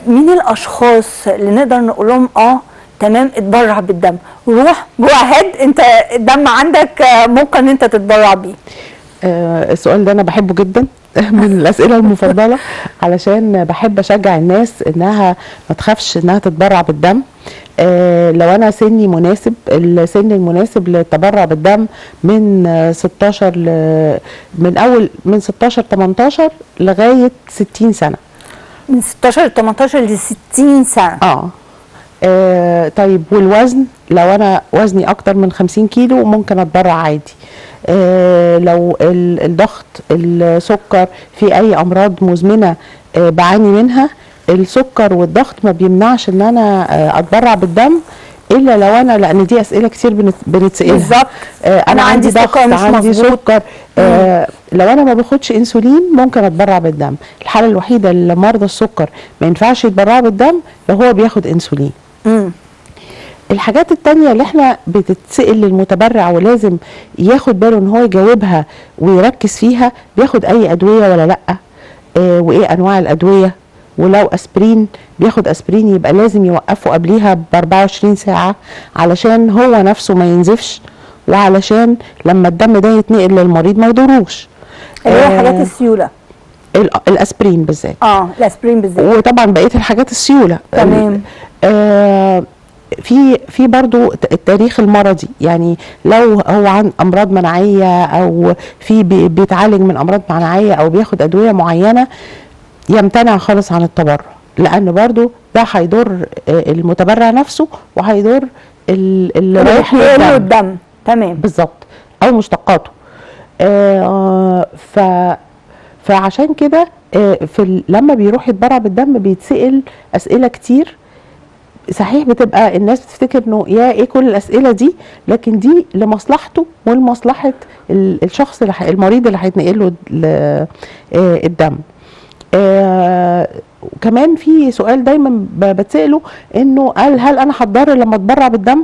مين الاشخاص اللي نقدر نقول لهم اه تمام اتبرع بالدم روح جو اهيد انت الدم عندك آه، ممكن انت تتبرع بيه آه، السؤال ده انا بحبه جدا من الاسئله المفضله علشان بحب اشجع الناس انها ما تخافش انها تتبرع بالدم آه، لو انا سني مناسب السن المناسب للتبرع بالدم من آه، 16 ل من اول من 16 18 لغايه 60 سنه من 16 ل 18 ل 60 سنه اه آه طيب والوزن لو انا وزني اكتر من 50 كيلو ممكن اتبرع عادي آه لو ال- الضغط السكر في اي امراض مزمنه آه بعاني منها السكر والضغط ما بيمنعش ان انا آه اتبرع بالدم الا لو انا لان دي اسئله كتير بنت- بنتسالها بالظبط. آه انا أنا عندي عندي ضغط سكر مش عندي مظبوط. سكر آه لو انا ما باخدش انسولين ممكن اتبرع بالدم الحاله الوحيده اللي مرضى السكر ما ينفعش يتبرعوا بالدم لو هو بياخد انسولين امم الحاجات التانية اللي احنا بتتسأل للمتبرع ولازم ياخد باله ان هو يجاوبها ويركز فيها بياخد اي ادوية ولا لا اه وايه انواع الادوية ولو اسبرين بياخد اسبرين يبقى لازم يوقفه قبليها ب 24 ساعة علشان هو نفسه ما ينزفش وعلشان لما الدم ده يتنقل للمريض ما يضروش اللي هي آه، حاجات السيوله ال- الاسبرين بالذات اه الاسبرين بالذات وطبعا بقيه الحاجات السيوله تمام. آه في في برضو ت- التاريخ المرضي يعني لو هو عن امراض مناعيه او في بي- بيتعالج من امراض مناعيه او بياخد ادويه معينه يمتنع خالص عن التبرع لان برضو ده هيضر آه، المتبرع نفسه وهيضر ال- اللي رايح له بيحقن له الدم. الدم تمام بالظبط او مشتقاته آه ف فعشان كده آه في ال... لما بيروح يتبرع بالدم بيتسال اسئله كتير صحيح بتبقى الناس بتفتكر انه يا ايه كل الاسئله دي لكن دي لمصلحته ولمصلحه ال- الشخص اللي ح- المريض اللي هيتنقل له ال- آه، الدم آه كمان في سؤال دايما ب- بتساله انه هل هل انا هتضر لما اتبرع بالدم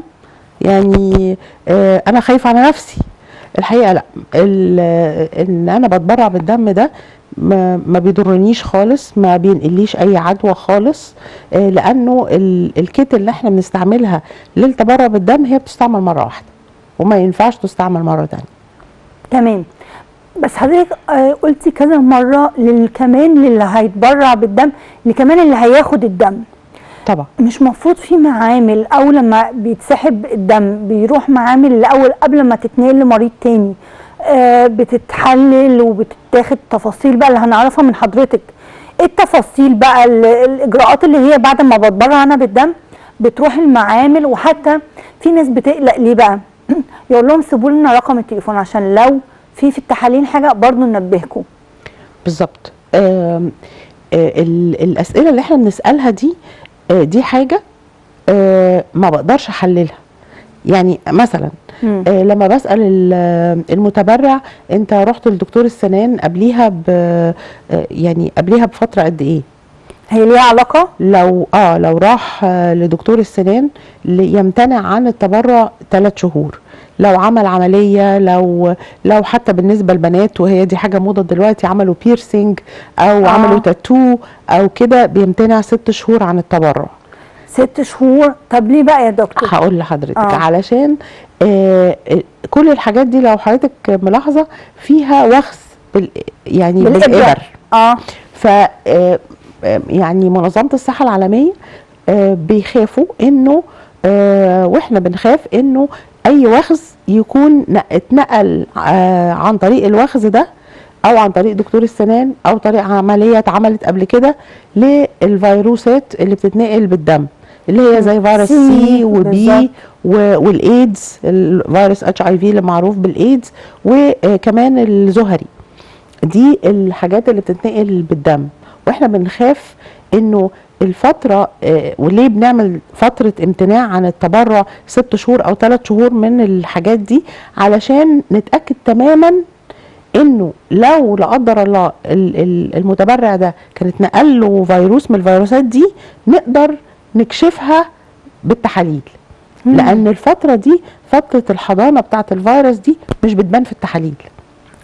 يعني آه انا خايفه على نفسي الحقيقه لا ال- ان انا بتبرع بالدم ده ما, ما بيضرنيش خالص ما بينقليش اي عدوى خالص آه لانه ال- الكيت اللي احنا بنستعملها للتبرع بالدم هي بتستعمل مره واحده وما ينفعش تستعمل مره تانية تمام بس حضرتك آه، قلتي كذا مره لل- كمان للي هيتبرع بالدم اللي كمان اللي هياخد الدم طبعا مش مفروض في معامل او لما بيتسحب الدم بيروح معامل الاول قبل ما تتنقل لمريض تاني آه بتتحلل وبتتاخد تفاصيل بقى اللي هنعرفها من حضرتك ايه التفاصيل بقى ال- الاجراءات اللي هي بعد ما بتبرع انا بالدم بتروح المعامل وحتى في ناس بتقلق ليه بقى يقول لهم سيبوا لنا رقم التليفون عشان لو في في التحاليل حاجه برضو ننبهكم بالظبط آم، آه، ال- الاسئله اللي احنا بنسالها دي آه، دي حاجه آه، ما بقدرش احللها يعني مثلا مم. آه، لما بسال ال- المتبرع انت رحت لدكتور السنان قبليها ب آه، يعني قبليها بفتره قد ايه هي ليها علاقه لو اه لو راح آه لدكتور السنان ل- يمتنع عن التبرع ثلاث شهور لو عمل عمليه لو لو حتى بالنسبه للبنات وهي دي حاجه موضه دلوقتي عملوا بيرسينج او آه. آه. عملوا تاتو او كده بيمتنع ست شهور عن التبرع ست شهور طب ليه بقى يا دكتور هقول لحضرتك آه. آه. علشان آه آه، كل الحاجات دي لو حضرتك ملاحظه فيها وخز بال يعني بالإبرة. بالابر اه ف آه، آه، يعني منظمه الصحه العالميه آه، بيخافوا انه آه، واحنا بنخاف انه اي وخز يكون ن- اتنقل آه، عن طريق الوخز ده او عن طريق دكتور السنان او طريق عمليه اتعملت قبل كده للفيروسات اللي بتتنقل بالدم اللي هي زي فيروس سي، سي وبي بالظبط. و- والايدز الفيروس اتش اي في اللي معروف بالايدز وكمان الزهري دي الحاجات اللي بتتنقل بالدم واحنا بنخاف انه الفترة آه، وليه بنعمل فترة امتناع عن التبرع ست شهور او ثلاث شهور من الحاجات دي علشان نتأكد تماما انه لو لا قدر الله ال- ال- المتبرع ده كان اتنقل له فيروس من الفيروسات دي نقدر نكشفها بالتحاليل لان الفترة دي فترة الحضانة بتاعت الفيروس دي مش بتبان في التحاليل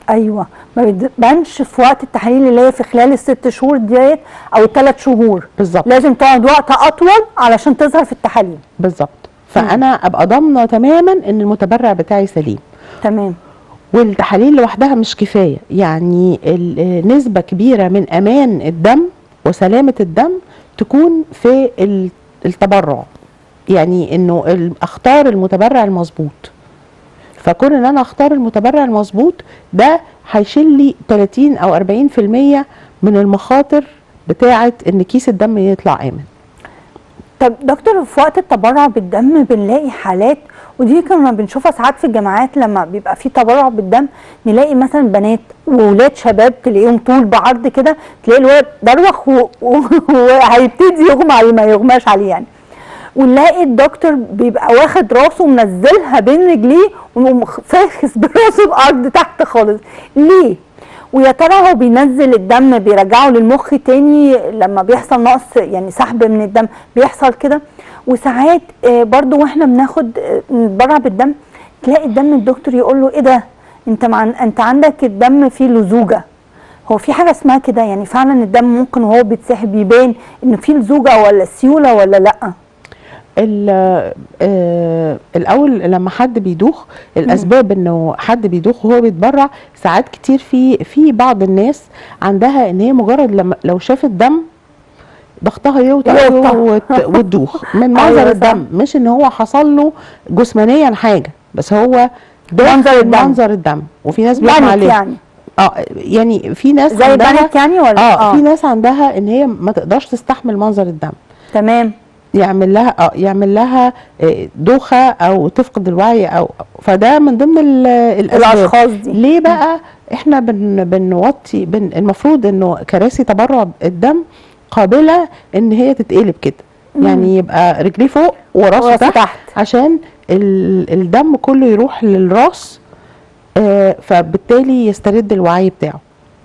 ايوه ما بتبانش في وقت التحاليل اللي هي في خلال الست شهور ديت او الثلاث شهور بالظبط لازم تقعد وقت اطول علشان تظهر في التحاليل بالظبط فانا ابقى ضامنه تماما ان المتبرع بتاعي سليم تمام والتحاليل لوحدها مش كفايه يعني ال- نسبه كبيره من امان الدم وسلامه الدم تكون في ال- التبرع يعني انه ال- اختار المتبرع المظبوط فكون ان انا اختار المتبرع المظبوط ده هيشيل لي 30 او 40% من المخاطر بتاعه ان كيس الدم يطلع امن طب دكتور في وقت التبرع بالدم بنلاقي حالات ودي كنا بنشوفها ساعات في الجامعات لما بيبقى في تبرع بالدم نلاقي مثلا بنات وولاد شباب تلاقيهم طول بعرض كده تلاقي الولد دروخ و- و- وهيبتدي يغمى عليه ما يغماش عليه يعني ونلاقي الدكتور بيبقى واخد راسه ومنزلها بين رجليه وفاخس براسه الارض تحت خالص ليه؟ ويا ترى هو بينزل الدم بيرجعه للمخ تاني لما بيحصل نقص يعني سحب من الدم بيحصل كده وساعات آه، برضو واحنا بناخد آه، نتبرع بالدم تلاقي الدم الدكتور يقول له ايه ده انت مع انت عندك الدم فيه لزوجه هو في حاجه اسمها كده يعني فعلا الدم ممكن وهو بيتسحب يبان ان فيه لزوجه ولا سيوله ولا لا ال- آه، الاول لما حد بيدوخ الاسباب انه حد بيدوخ وهو بيتبرع ساعات كتير في في بعض الناس عندها ان هي مجرد لما لو شافت دم ضغطها يوطى يوطى. وت- وتدوخ من أيوة منظر صح. الدم مش ان هو حصل له جسمانيا حاجه بس هو ده منظر الدم. منظر الدم وفي ناس بيغمى بانيك عليه يعني اه يعني في ناس زي عندها بانيك يعني ولا اه في ناس عندها ان هي ما تقدرش تستحمل منظر الدم تمام يعمل لها اه يعمل لها آه، دوخه او تفقد الوعي او فده من ضمن ال- الاسباب الاشخاص دي ليه بقى احنا بن بنوطي بن المفروض انه كراسي تبرع الدم قابله ان هي تتقلب كده يعني يبقى رجليه فوق وراسه وراسه تحت, تحت. عشان ال- الدم كله يروح للراس آه، فبالتالي يسترد الوعي بتاعه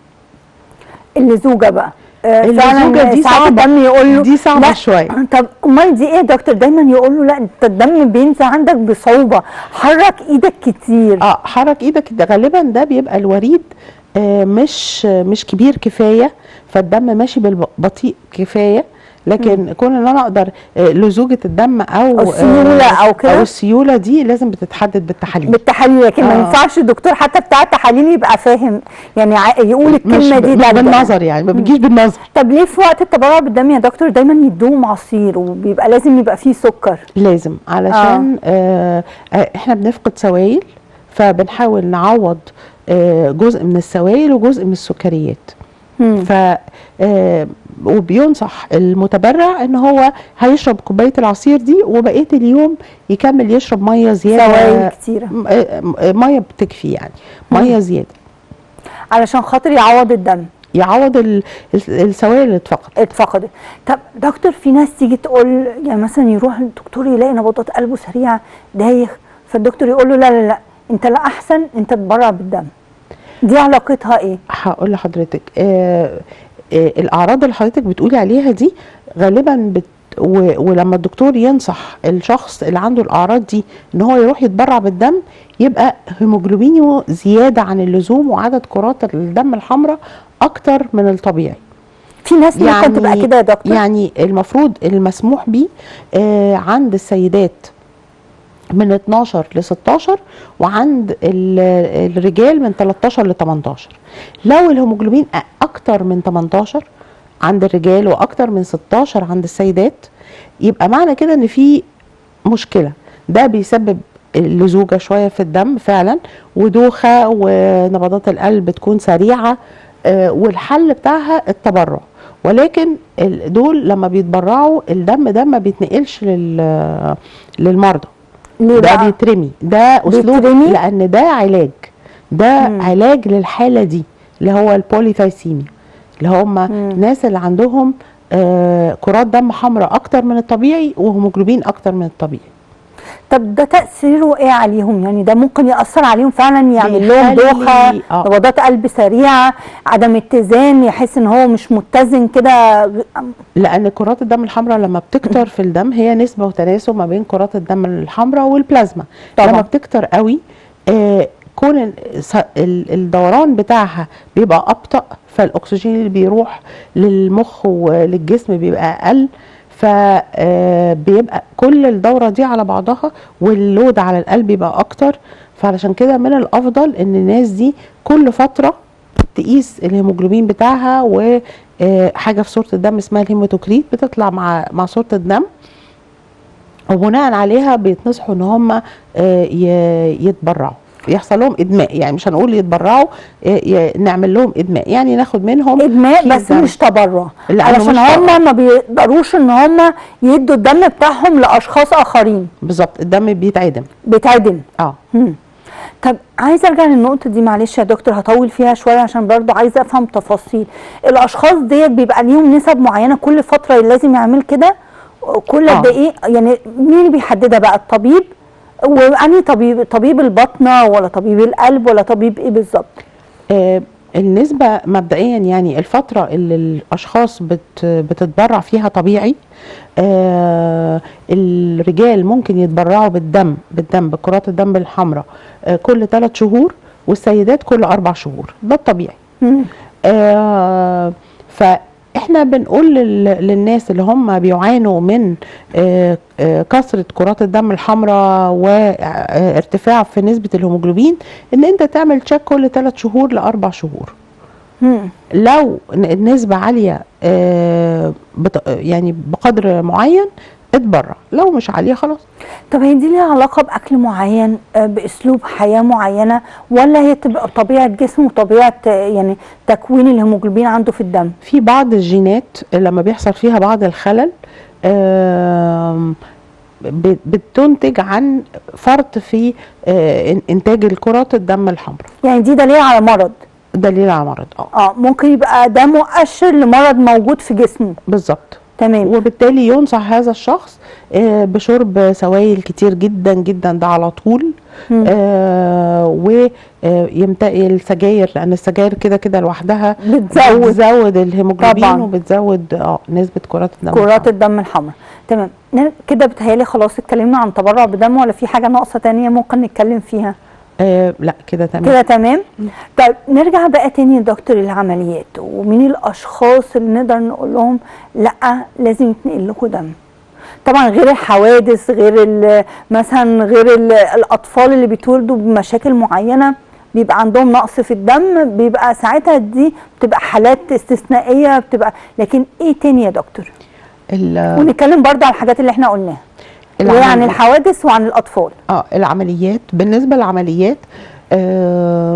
اللزوجه بقى آه، اللزوجة فعلا دي ساعات صعبة. الدم يقول له دي صعبة لا، شوية. طب امال دي ايه يا دكتور دايما يقول له لا انت الدم بينزل عندك بصعوبه حرك ايدك كتير اه حرك ايدك ده غالبا ده بيبقى الوريد آه مش آه مش كبير كفايه فالدم ماشي بالبطيء كفايه لكن كون ان انا اقدر آه لزوجه الدم او أو السيولة آه أو كده؟ او السيوله دي لازم بتتحدد بالتحاليل بالتحاليل لكن ما آه. ينفعش الدكتور حتى بتاع التحاليل يبقى فاهم يعني ع- يقول مش الكلمه ب- دي مش ده بالنظر يعني ما بتجيش بالنظر طب ليه في وقت التبرع بالدم يا دكتور دايما يدوهم عصير وبيبقى لازم يبقى فيه سكر لازم علشان آه. آه احنا بنفقد سوائل فبنحاول نعوض آه جزء من السوائل وجزء من السكريات مم. ف آه، وبينصح المتبرع ان هو هيشرب كوبايه العصير دي وبقيه اليوم يكمل يشرب ميه زياده سوائل كتيره م- آه، م- آه، ميه بتكفي يعني ميه زياده علشان خاطر يعوض الدم يعوض ال- ال- السوائل اللي اتفقدت اتفقدت طب دكتور في ناس تيجي تقول يعني مثلا يروح الدكتور يلاقي نبضات قلبه سريعه دايخ فالدكتور يقول له لا لا لا انت لا احسن انت تبرع بالدم دي علاقتها ايه هقول لحضرتك آه آه الاعراض اللي حضرتك بتقولي عليها دي غالبا بت و- ولما الدكتور ينصح الشخص اللي عنده الاعراض دي ان هو يروح يتبرع بالدم يبقى هيموجلوبينه زياده عن اللزوم وعدد كرات الدم الحمراء اكتر من الطبيعي في ناس ممكن تبقى كده يا دكتور يعني المفروض المسموح بيه آه عند السيدات من 12 ل 16 وعند ال- الرجال من 13 ل 18 لو الهيموجلوبين أ- اكتر من 18 عند الرجال واكتر من 16 عند السيدات يبقى معنى كده ان في مشكله ده بيسبب لزوجه شويه في الدم فعلا ودوخه ونبضات القلب تكون سريعه آه، والحل بتاعها التبرع ولكن ال- دول لما بيتبرعوا الدم ده ما بيتنقلش لل للمرضى ليه ده بقى بيترمي ده اسلوب بيترمي؟ لان ده علاج ده مم. علاج للحاله دي اللي هو البوليثايسيميا اللي هم مم. الناس اللي عندهم آه كرات دم حمراء اكتر من الطبيعي وهيموجلوبين اكتر من الطبيعي طب ده تاثيره ايه عليهم يعني ده ممكن ياثر عليهم فعلا يعمل لهم بيخلي- دوخه آه. نبضات قلب سريعه عدم اتزان يحس ان هو مش متزن كده لان كرات الدم الحمراء لما بتكتر في الدم هي نسبه وتناسب ما بين كرات الدم الحمراء والبلازما طبعا. لما بتكتر قوي آه كون ال- س- ال- الدوران بتاعها بيبقى ابطا فالاكسجين اللي بيروح للمخ وللجسم بيبقى اقل فبيبقى كل الدوره دي على بعضها واللود على القلب يبقى اكتر فعلشان كده من الافضل ان الناس دي كل فتره تقيس الهيموجلوبين بتاعها وحاجه في صوره الدم اسمها الهيماتوكريت بتطلع مع مع صوره الدم وبناء عليها بيتنصحوا ان هم يتبرعوا يحصل لهم ادماء يعني مش هنقول يتبرعوا ي- ي- نعمل لهم ادماء يعني ناخد منهم ادماء كيس بس دم. مش تبرع لا، علشان مش تبرع. هم ما بيقدروش ان هم يدوا الدم بتاعهم لاشخاص اخرين بالظبط الدم بيتعدم بيتعدم اه مم. طب عايزه ارجع للنقطه دي معلش يا دكتور هطول فيها شويه عشان برضو عايزه افهم تفاصيل الاشخاص ديت بيبقى ليهم نسب معينه كل فتره لازم يعمل كده كل قد آه. ايه يعني مين اللي بيحددها بقى الطبيب وانهي طبيب طبيب البطنه ولا طبيب القلب ولا طبيب ايه بالظبط آه، النسبة مبدئيا يعني الفترة اللي الأشخاص بت بتتبرع فيها طبيعي آه الرجال ممكن يتبرعوا بالدم بالدم بكرات الدم الحمراء آه كل ثلاث شهور والسيدات كل أربع شهور ده الطبيعي مم. آه فاحنا بنقول لل- للناس اللي هم بيعانوا من آه، آه، كثره كرات الدم الحمراء وارتفاع في نسبه الهيموجلوبين ان انت تعمل تشيك كل ثلاث شهور لاربع شهور مم. لو ن- النسبه عاليه آه، بت- يعني بقدر معين اتبرع لو مش عاليه خلاص طب هي دي ليها علاقه باكل معين آه، باسلوب حياه معينه ولا هي تبقى طبيعه جسم وطبيعه آه، يعني تكوين الهيموجلوبين عنده في الدم في بعض الجينات لما بيحصل فيها بعض الخلل آم، ب- بتنتج عن فرط في آه، إن- انتاج الكرات الدم الحمراء يعني دي دليل على مرض دليل على مرض اه اه ممكن يبقى ده مؤشر لمرض موجود في جسمه بالظبط تمام وبالتالي ينصح هذا الشخص آه، بشرب سوائل كتير جدا جدا ده على طول مم. آه ويمتقي السجاير لان السجاير كده كده لوحدها بتزود بتزود الهيموجلوبين طبعاً. وبتزود اه نسبه كرات الدم كرات الحمراء. الدم الحمراء تمام ن- كده بتهيالي خلاص اتكلمنا عن تبرع بدم ولا في حاجه ناقصه تانية ممكن نتكلم فيها آه لا كده تمام كده تمام طيب نرجع بقى تاني يا دكتور العمليات ومين الاشخاص اللي نقدر نقول لهم لا لازم يتنقل لكم دم طبعا غير الحوادث غير ال- مثلا غير ال- الاطفال اللي بيتولدوا بمشاكل معينه بيبقى عندهم نقص في الدم بيبقى ساعتها دي بتبقى حالات استثنائيه بتبقى لكن ايه تاني يا دكتور ال- ونتكلم برضه على الحاجات اللي احنا قلناها العمل- وعن الحوادث وعن الاطفال اه العمليات بالنسبه للعمليات آه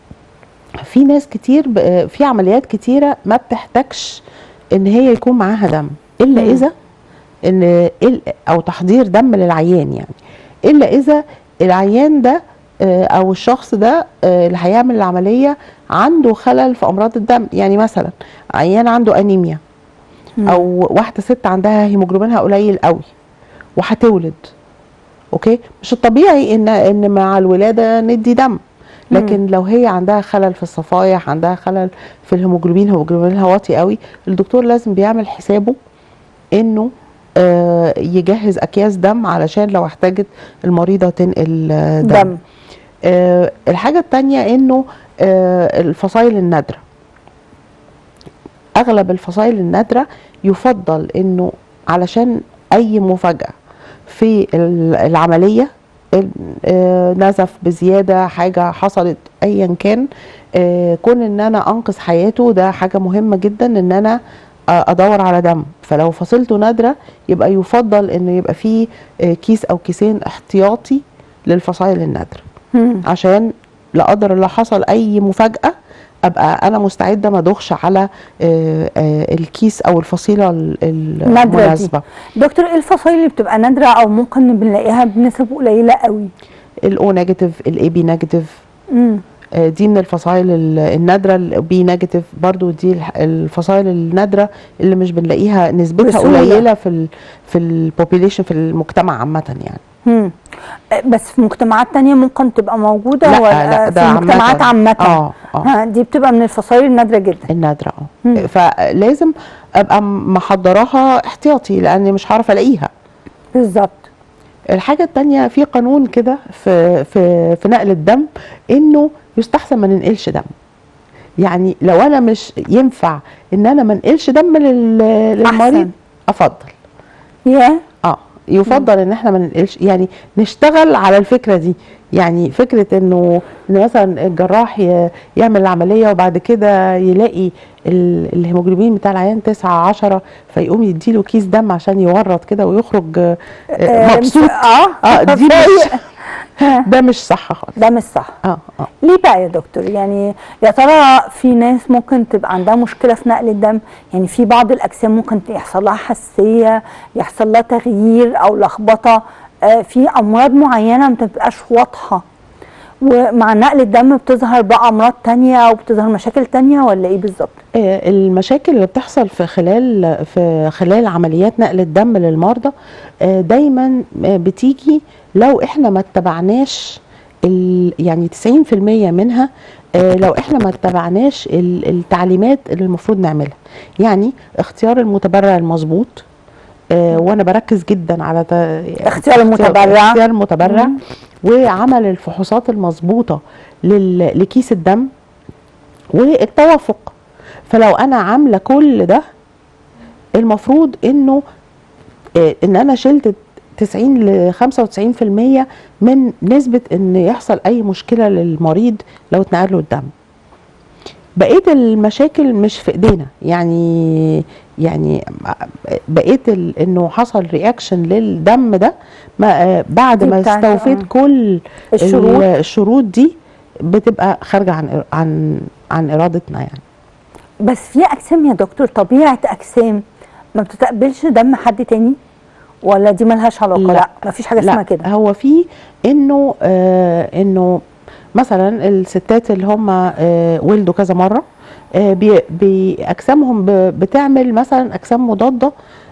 في ناس كتير ب- آه، في عمليات كتيره ما بتحتاجش ان هي يكون معاها دم الا مم. اذا ان ال- او تحضير دم للعيان يعني الا اذا العيان ده آه، او الشخص ده آه، اللي هيعمل العمليه عنده خلل في امراض الدم يعني مثلا عيان عنده انيميا مم. او واحده ست عندها هيموجلوبينها قليل قوي وهتولد اوكي مش الطبيعي ان ان مع الولاده ندي دم لكن لو هي عندها خلل في الصفائح عندها خلل في الهيموجلوبين هيموجلوبينها واطي قوي الدكتور لازم بيعمل حسابه انه آه يجهز اكياس دم علشان لو احتاجت المريضه تنقل آه، دم, دم آه الحاجه التانية انه آه الفصائل النادره اغلب الفصائل النادره يفضل انه علشان اي مفاجاه في ال- العمليه ال- آه، نزف بزياده حاجه حصلت ايا كان آه، كون ان انا انقذ حياته ده حاجه مهمه جدا ان انا آه، ادور على دم فلو فصيلته نادره يبقى يفضل انه يبقى فيه آه، كيس او كيسين احتياطي للفصائل النادره مم. عشان لا قدر الله حصل اي مفاجاه ابقى انا مستعده ما ادوخش على آه، آه، الكيس او الفصيله ال- النادرة دي. المناسبه دكتور ايه الفصائل اللي بتبقى نادره او ممكن بنلاقيها بنسب قليله قوي الاو نيجاتيف الاي بي نيجاتيف امم آه، دي من الفصائل ال- النادره البي نيجاتيف برضو دي الح- الفصائل النادره اللي مش بنلاقيها نسبتها بسهولة. قليله في ال في البوبيليشن في المجتمع عامه يعني امم بس في مجتمعات تانية ممكن تبقى موجوده لا ولا لا في ده مجتمعات عامه اه اه ها دي بتبقى من الفصائل النادره جدا النادره مم. اه فلازم ابقى محضراها احتياطي لاني مش هعرف الاقيها بالظبط الحاجه التانية في قانون كده في في في نقل الدم انه يستحسن ما ننقلش دم يعني لو انا مش ينفع ان انا ما انقلش دم لل- للمريض أحسن. افضل يا اه يفضل ان احنا ما ننقلش يعني نشتغل على الفكره دي يعني فكره انه ان مثلا الجراح ي- يعمل العمليه وبعد كده يلاقي ال- الهيموجلوبين بتاع العيان 9 10 فيقوم يديله كيس دم عشان يورط كده ويخرج آه، آه، مبسوط اه اه دي مش فايق. ده مش صح خالص ده مش صح اه اه ليه بقى يا دكتور يعني يا ترى في ناس ممكن تبقى عندها مشكله في نقل الدم يعني في بعض الاجسام ممكن يحصل لها حساسيه يحصل لها تغيير او لخبطه آه في امراض معينه ما بتبقاش واضحه ومع نقل الدم بتظهر بقى امراض تانية وبتظهر مشاكل تانية ولا ايه بالظبط آه، المشاكل اللي بتحصل في خلال في خلال عمليات نقل الدم للمرضى آه، دايما آه، بتيجي لو احنا ما اتبعناش ال- يعني 90% منها آه، لو احنا ما اتبعناش ال- التعليمات اللي المفروض نعملها يعني اختيار المتبرع المظبوط آه، وانا بركز جدا على تا- اختيار المتبرع. اختيار المتبرع مم. وعمل الفحوصات المظبوطه لل- لكيس الدم والتوافق فلو انا عامله كل ده المفروض انه آه، ان انا شلت 90 ل 95% من نسبه ان يحصل اي مشكله للمريض لو اتنقل له الدم بقيه المشاكل مش في ايدينا يعني يعني بقيت ال- انه حصل رياكشن للدم ده ما آه، بعد دي ما بتاعت- استوفيت آه. كل الشروط. ال- الشروط دي بتبقى خارجه عن عن عن ارادتنا يعني بس في اجسام يا دكتور طبيعه اجسام ما بتتقبلش دم حد تاني ولا دي ملهاش علاقه لا, لا مفيش حاجه اسمها كده هو في انه آه انه مثلا الستات اللي هم آه ولدوا كذا مره آه بي بي اجسامهم ب- بتعمل مثلا اجسام مضاده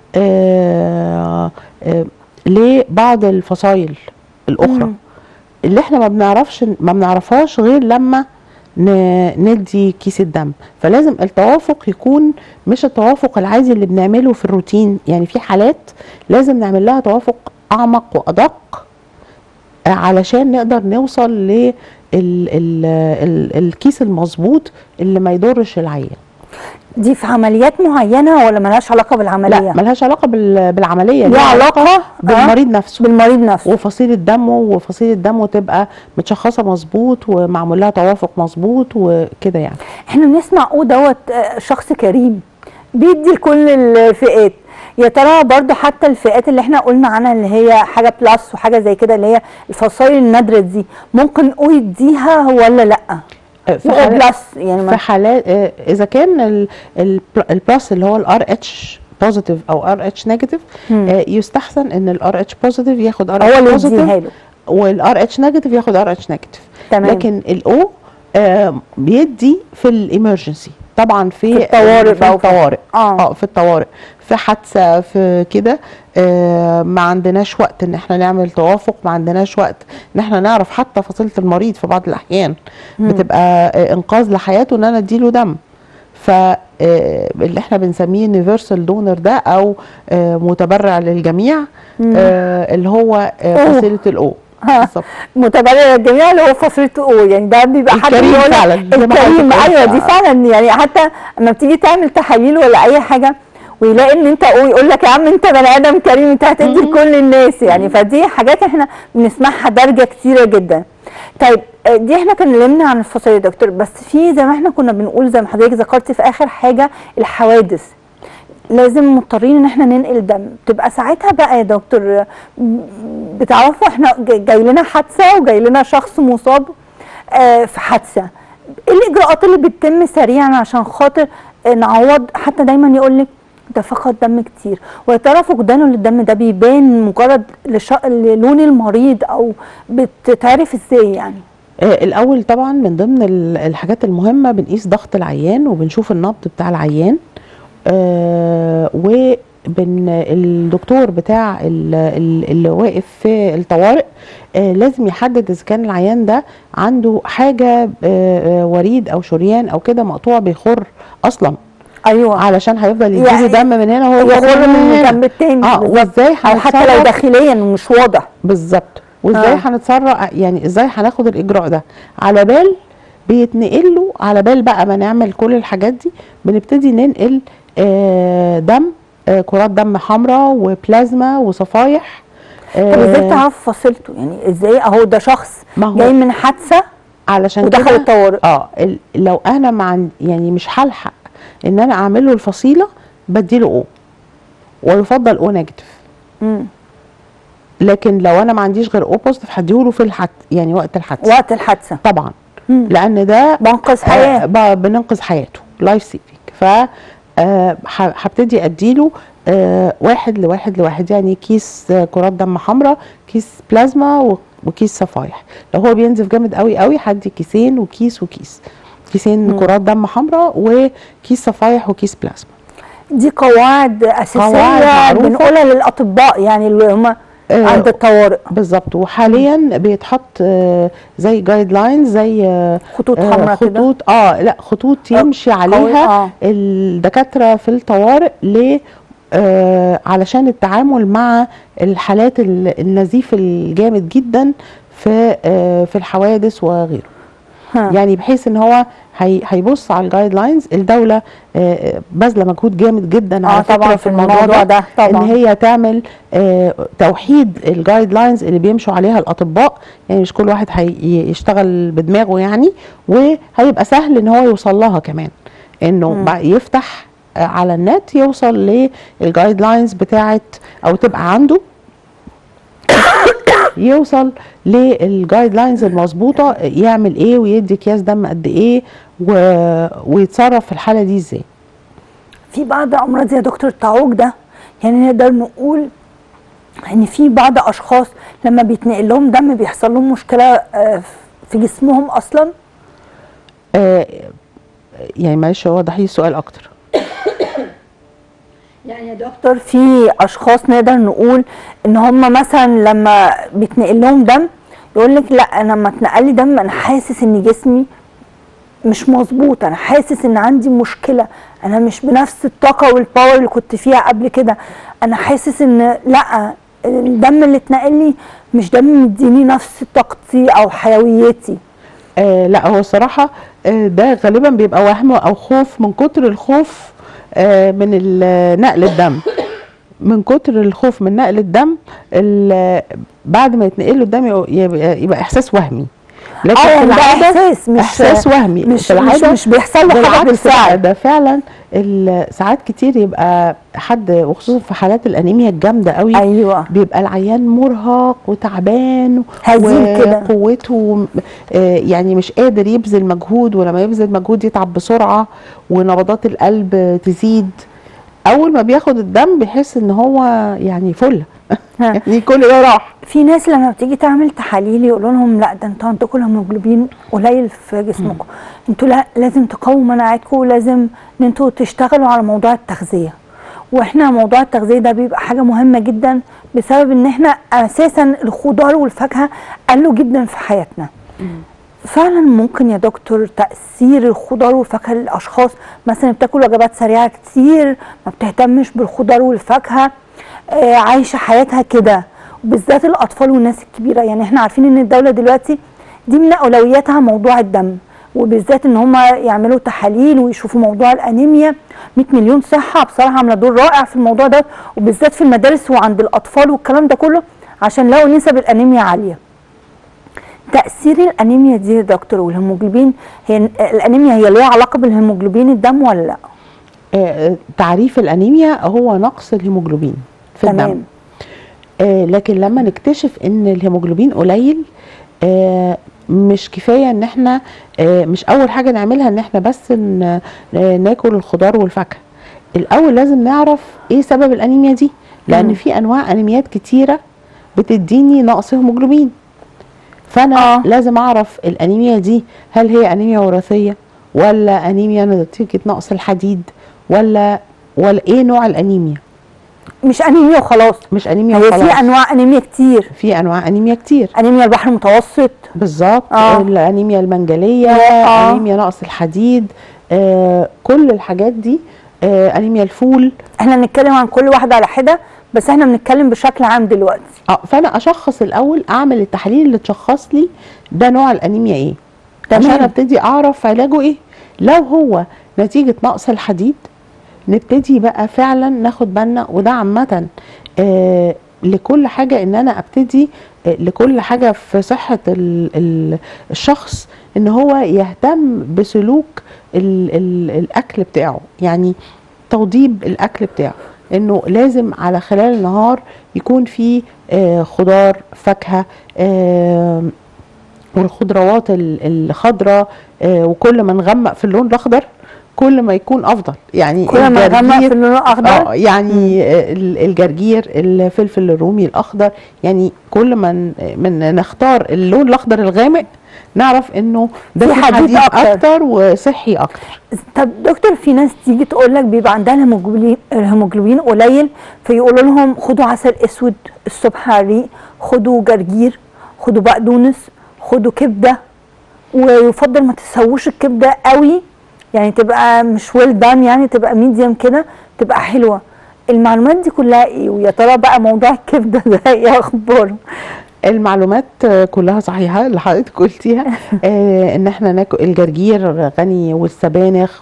آه آه لبعض الفصائل الاخرى مم. اللي احنا ما بنعرفش ما بنعرفهاش غير لما ن- ندي كيس الدم فلازم التوافق يكون مش التوافق العادي اللي بنعمله في الروتين يعني في حالات لازم نعمل لها توافق اعمق وادق آه، علشان نقدر نوصل لل ال ال الكيس المظبوط اللي ما يضرش العيان دي في عمليات معينه ولا ملهاش علاقه بالعمليه لا ملهاش علاقه بال- بالعمليه ليها علاقه بالمريض نفسه بالمريض نفسه وفصيله دمه وفصيله دمه تبقى متشخصه مظبوط ومعمول لها توافق مظبوط وكده يعني احنا بنسمع او دوت آه، شخص كريم بيدي لكل الفئات يا ترى برضو حتى الفئات اللي احنا قلنا عنها اللي هي حاجه بلس وحاجه زي كده اللي هي الفصائل النادره دي ممكن او يديها ولا لا في او حالات بلس يعني في ما حالات آه، اذا كان ال- ال- البلس اللي هو الار اتش بوزيتيف او ار اتش نيجاتيف مم. يستحسن ان الار اتش بوزيتيف ياخد ار هو اتش اللي بوزيتيف يديها له والار اتش نيجاتيف ياخد ار اتش نيجاتيف تمام لكن الاو بيدي في الامرجنسي طبعا في في الطوارئ في بقى الطوارئ اه اه في الطوارئ في حادثه في كده آه ما عندناش وقت ان احنا نعمل توافق ما عندناش وقت ان احنا نعرف حتى فصيله المريض في بعض الاحيان مم. بتبقى آه انقاذ لحياته ان انا اديله دم ف آه، اللي احنا بنسميه يونيفرسال دونر ده او آه، متبرع للجميع مم. آه، اللي هو آه، أوه. فصيله الاو ها. بالظبط متبرع الجميع اللي هو فصيلته او يعني ده بيبقى حد الكريم بيقول لك فعلا، زي ما الكريم حضرتك ايوه قلت. دي فعلا يعني حتى لما بتيجي تعمل تحاليل ولا اي حاجه ويلاقي ان انت او يقول لك يا عم انت بني ادم كريم انت هتدي لكل الناس يعني فدي حاجات احنا بنسمعها دارجه كتيره جدا طيب آه، دي احنا اتكلمنا عن الفصائل يا دكتور بس في زي ما احنا كنا بنقول زي ما حضرتك ذكرتي في اخر حاجه الحوادث لازم مضطرين ان احنا ننقل دم تبقى ساعتها بقى يا دكتور م- بتعرفوا احنا ج- جاي لنا حادثه وجاي لنا شخص مصاب آه، في حادثه ايه الاجراءات اللي بتتم سريعا عشان خاطر آه، نعوض حتى دايما يقول لك ده فقد دم كتير ويا ترى فقدانه للدم ده بيبان مجرد لش... للون المريض او بتتعرف ازاي يعني آه، الاول طبعا من ضمن ال- الحاجات المهمه بنقيس ضغط العيان وبنشوف النبض بتاع العيان آه وبن الدكتور بتاع ال- ال- اللي واقف في الطوارئ آه لازم يحدد اذا كان العيان ده عنده حاجه آه آه، وريد او شريان او كده مقطوع بيخر اصلا ايوه علشان هيفضل يديله يعني دم من هنا وهو بياخد يخر من من هنا الجنب التاني اه بالظبط. وازاي او حتى لو هنتصرف داخليا ومش واضح بالظبط وازاي آه. هنتصرف يعني ازاي هناخد الاجراء ده على بال بيتنقل له على بال بقى ما نعمل كل الحاجات دي بنبتدي ننقل آه دم آه كرات دم حمراء وبلازما وصفايح طب ازاي تعرف فصيلته يعني ازاي اهو ده شخص ما هو جاي من حادثه علشان ودخل كده الطوارئ اه ال- لو انا مع يعني مش هلحق ان انا اعمل له الفصيله بديله او ويفضل او نيجاتيف مم. لكن لو انا ما عنديش غير او بوزيتيف هديهوله في الحد يعني وقت الحادثه وقت الحادثه طبعا مم. لان ده بنقذ آه، حياه ب- بننقذ حياته لايف سيفنج ف آه، ه- هبتدي اديله آه، واحد لواحد لواحد يعني كيس آه، كرات دم حمراء كيس بلازما و- وكيس صفايح لو هو بينزف جامد قوي قوي هدي كيسين وكيس وكيس كيسين مم. كرات دم حمراء وكيس صفايح وكيس بلازما دي قواعد اساسيه قواعد معروفة. بنقولها للاطباء يعني اللي هم آه، عند الطوارئ بالظبط وحاليا بيتحط آه، زي جايد لاينز زي آه، خطوط آه، حمراء كده خطوط اه لا خطوط آه، يمشي قوي، عليها اه الدكاتره في الطوارئ ل آه علشان التعامل مع الحالات ال- النزيف الجامد جدا في آه في الحوادث وغيره ها. يعني بحيث ان هو هي هيبص على الجايد لاينز الدوله آه باذله مجهود جامد جدا اه على طبعا فكره في الموضوع ده ان طبعا هي تعمل آه توحيد الجايد لاينز اللي بيمشوا عليها الاطباء يعني مش كل واحد هيشتغل بدماغه يعني وهيبقى سهل ان هو يوصل لها كمان انه مم. بقى يفتح آه، على النت يوصل للجايد لاينز بتاعت او تبقى عنده يوصل للجايد لاينز المظبوطه يعمل ايه ويدي اكياس دم قد ايه و... ويتصرف في الحاله دي ازاي في بعض امراض زي دكتور التعوج ده يعني نقدر نقول ان في بعض اشخاص لما بيتنقل لهم دم بيحصل لهم مشكله آه، في جسمهم اصلا آه يعني معلش وضحي السؤال اكتر يعني يا دكتور في اشخاص نقدر نقول ان هم مثلا لما بيتنقل لهم دم يقول لك لا انا لما اتنقل لي دم انا حاسس ان جسمي مش مظبوط انا حاسس ان عندي مشكله انا مش بنفس الطاقه والباور اللي كنت فيها قبل كده انا حاسس ان لا الدم اللي اتنقل لي مش دم مديني نفس طاقتي او حيويتي آه لا هو الصراحه آه ده غالبا بيبقى وهم او خوف من كتر الخوف آه من ال- نقل الدم من كتر الخوف من نقل الدم ال- بعد ما يتنقل له الدم يبقى, يبقى احساس وهمي لكن اه في ده العاده احساس مش احساس وهمي مش في العاده مش, مش بيحصل له حاجه بالعكس بالفعل ده فعلا ال- ساعات كتير يبقى حد وخصوصا في حالات الانيميا الجامده قوي ايوه بيبقى العيان مرهق وتعبان هزيل كده. وقوته آه، يعني مش قادر يبذل مجهود ولما يبذل مجهود يتعب بسرعه ونبضات القلب تزيد اول ما بياخد الدم بيحس ان هو يعني فل ها. يعني كل ده راح في ناس لما بتيجي تعمل تحاليل يقولوا لهم لا ده انتوا عندكم الهيموجلوبين قليل في جسمكم انتوا لا لازم تقووا مناعتكم ولازم ان انتوا تشتغلوا على موضوع التغذيه واحنا موضوع التغذيه ده بيبقى حاجه مهمه جدا بسبب ان احنا اساسا الخضار والفاكهه قلوا جدا في حياتنا فعلا ممكن يا دكتور تاثير الخضار والفاكهه للاشخاص مثلا بتاكل وجبات سريعه كتير ما بتهتمش بالخضار والفاكهه آه، عايشه حياتها كده وبالذات الاطفال والناس الكبيره يعني احنا عارفين ان الدوله دلوقتي دي من اولوياتها موضوع الدم وبالذات ان هم يعملوا تحاليل ويشوفوا موضوع الانيميا 100 مليون صحه بصراحه عامله دور رائع في الموضوع ده وبالذات في المدارس وعند الاطفال والكلام ده كله عشان لقوا نسب الانيميا عاليه تاثير الانيميا دي يا دكتور والهيموجلوبين هي الانيميا هي ليها علاقه بالهيموجلوبين الدم ولا لا آه، تعريف الانيميا هو نقص الهيموجلوبين في الدم تمام آه لكن لما نكتشف ان الهيموجلوبين قليل آه مش كفايه ان احنا آه مش اول حاجه نعملها ان احنا بس ن- آه، ناكل الخضار والفاكهه الاول لازم نعرف ايه سبب الانيميا دي لان مم. في انواع انيميات كتيره بتديني نقص هيموجلوبين فانا آه. آه. لازم اعرف الانيميا دي هل هي انيميا وراثيه ولا انيميا نتيجه نقص الحديد ولا ولا ايه نوع الانيميا مش انيميا وخلاص مش انيميا هي وخلاص في انواع انيميا كتير في انواع انيميا كتير انيميا البحر المتوسط بالظبط آه. الانيميا المنجليه آه. انيميا نقص الحديد آه كل الحاجات دي آه انيميا الفول احنا بنتكلم عن كل واحده على حده بس احنا بنتكلم بشكل عام دلوقتي اه فانا اشخص الاول اعمل التحاليل اللي تشخص لي ده نوع الانيميا ايه تمام. عشان ابتدي اعرف علاجه ايه لو هو نتيجه نقص الحديد نبتدي بقى فعلا ناخد بالنا وده عامه آه لكل حاجه ان انا ابتدي آه لكل حاجه في صحه ال ال الشخص ان هو يهتم بسلوك ال ال الاكل بتاعه يعني توضيب الاكل بتاعه انه لازم على خلال النهار يكون في آه خضار فاكهه آه والخضروات ال- الخضراء آه وكل ما نغمق في اللون الاخضر كل ما يكون افضل يعني كل ما نغمق الجرجير- في اللون الاخضر اه يعني آه، ال- الجرجير الفلفل الرومي الاخضر يعني كل ما ن- من نختار اللون الاخضر الغامق نعرف انه ده في في حديد حديد أكتر. اكتر وصحي اكتر طب دكتور في ناس تيجي تقول لك بيبقى عندها الهيموجلوبين الهيموجلوبين قليل فيقولوا لهم خدوا عسل اسود الصبح على الريق خدوا جرجير خدوا بقدونس خدوا كبده ويفضل ما تسووش الكبده قوي يعني تبقى مش ويل دان يعني تبقى ميديم كده تبقى حلوه المعلومات دي كلها ايه ويا ترى بقى موضوع الكبده ده ايه اخباره المعلومات آه، كلها صحيحه اللي حضرتك قلتيها آه ان احنا ناكل الجرجير غني والسبانخ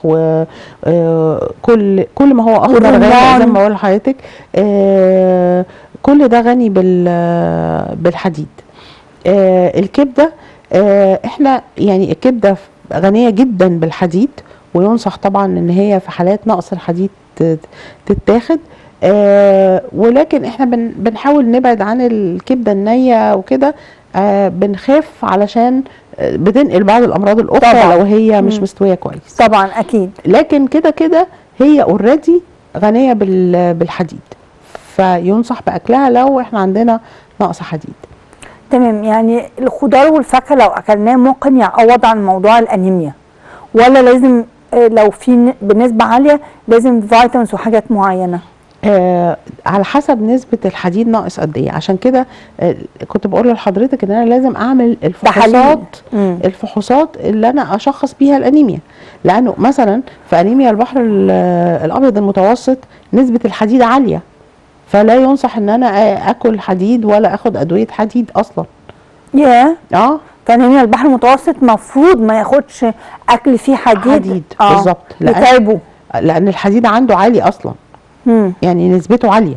وكل كل ما هو اخضر غني والرمان. زي ما بقول لحضرتك آه كل ده غني بال بالحديد آه الكبده آه احنا يعني الكبده غنيه جدا بالحديد وينصح طبعا ان هي في حالات نقص الحديد ت- تتاخد آه ولكن احنا بن بنحاول نبعد عن الكبده النيه وكده آه بنخاف علشان آه، بتنقل بعض الامراض الاخرى طبعاً. لو هي مش مم. مستويه كويس طبعا اكيد لكن كده كده هي اوريدي غنيه بال- بالحديد فينصح باكلها لو احنا عندنا نقص حديد تمام يعني الخضار والفاكهه لو اكلناه ممكن يعوض عن موضوع الانيميا ولا لازم آه، لو في ن- بنسبه عاليه لازم فيتامينز وحاجات معينه آه على حسب نسبة الحديد ناقص قد ايه عشان كده آه كنت بقول لحضرتك ان انا لازم اعمل تحاليل. الفحوصات مم. الفحوصات اللي انا اشخص بيها الانيميا لانه مثلا في انيميا البحر ال- الابيض المتوسط نسبة الحديد عالية فلا ينصح ان انا آ- اكل حديد ولا اخد ادوية حديد اصلا يا اه فانيميا البحر المتوسط مفروض ما ياخدش اكل فيه حديد حديد بالظبط لأن- يتعبه لان الحديد عنده عالي اصلا مم. يعني نسبته عالية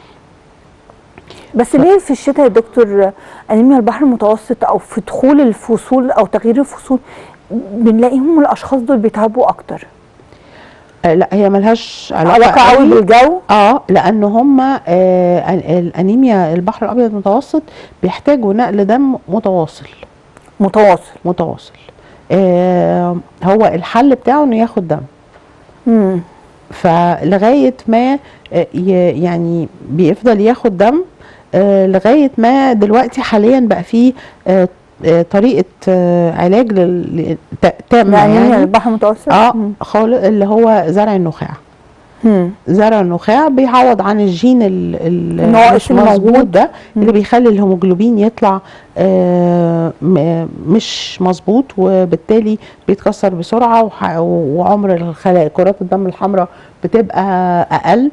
بس ليه في الشتاء يا دكتور انيميا البحر المتوسط او في دخول الفصول او تغيير الفصول بنلاقيهم الاشخاص دول بيتعبوا اكتر آه لا هي ملهاش علاقة, علاقه قوي قوي بالجو اه لان هم آه ال- الانيميا البحر الابيض المتوسط بيحتاجوا نقل دم متواصل متواصل متواصل آه هو الحل بتاعه انه ياخد دم مم. فلغايه ما آه ي- يعني بيفضل ياخد دم آه لغايه ما دلوقتي حاليا بقى فيه آه آه طريقه آه علاج لل- ت- تامه يعني يعني البحر المتوسط اه مم. خالص اللي هو زرع النخاع مم. زرع النخاع بيعوض عن الجين ال- ال- الناقص مش مظبوط الموجود. ده اللي مم. بيخلي الهيموجلوبين يطلع آه، م- مش مظبوط وبالتالي بيتكسر بسرعه وح- وعمر الخلايا كرات الدم الحمراء بتبقى اقل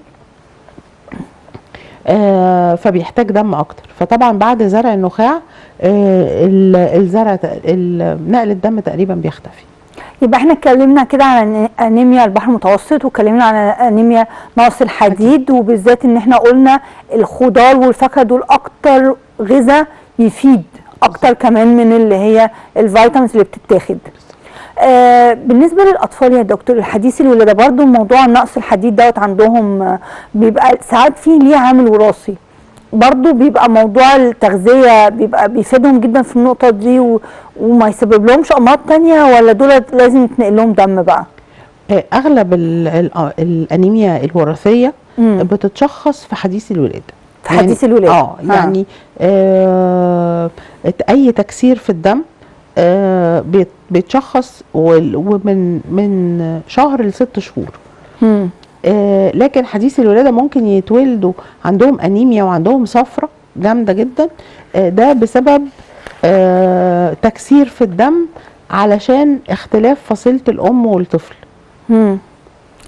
آه، فبيحتاج دم اكتر فطبعا بعد زرع النخاع آه، ال- الزرع تق- ال- نقل الدم تقريبا بيختفي يبقى احنا اتكلمنا كده عن انيميا البحر المتوسط واتكلمنا عن انيميا نقص الحديد وبالذات ان احنا قلنا الخضار والفاكهه دول اكتر غذاء يفيد اكتر كمان من اللي هي الفيتامينز اللي بتتاخد آه بالنسبه للاطفال يا دكتور الحديث الولاده برضو موضوع نقص الحديد دوت عندهم آه بيبقى ساعات فيه ليه عامل وراثي برضو بيبقى موضوع التغذية بيبقى بيفيدهم جدا في النقطة دي و... وما يسبب لهمش أمراض تانية ولا دول لازم يتنقل لهم دم بقى آه، اغلب ال- ال- آه، الانيميا الوراثيه مم. بتتشخص في حديث الولاده في حديث الولادة. اه آه. يعني آه اي تكسير في الدم آه بيت- بيتشخص وال- ومن من شهر لست شهور مم. آه لكن حديث الولاده ممكن يتولدوا عندهم انيميا وعندهم صفرة جامده جدا آه ده بسبب آه تكسير في الدم علشان اختلاف فصيله الام والطفل مم.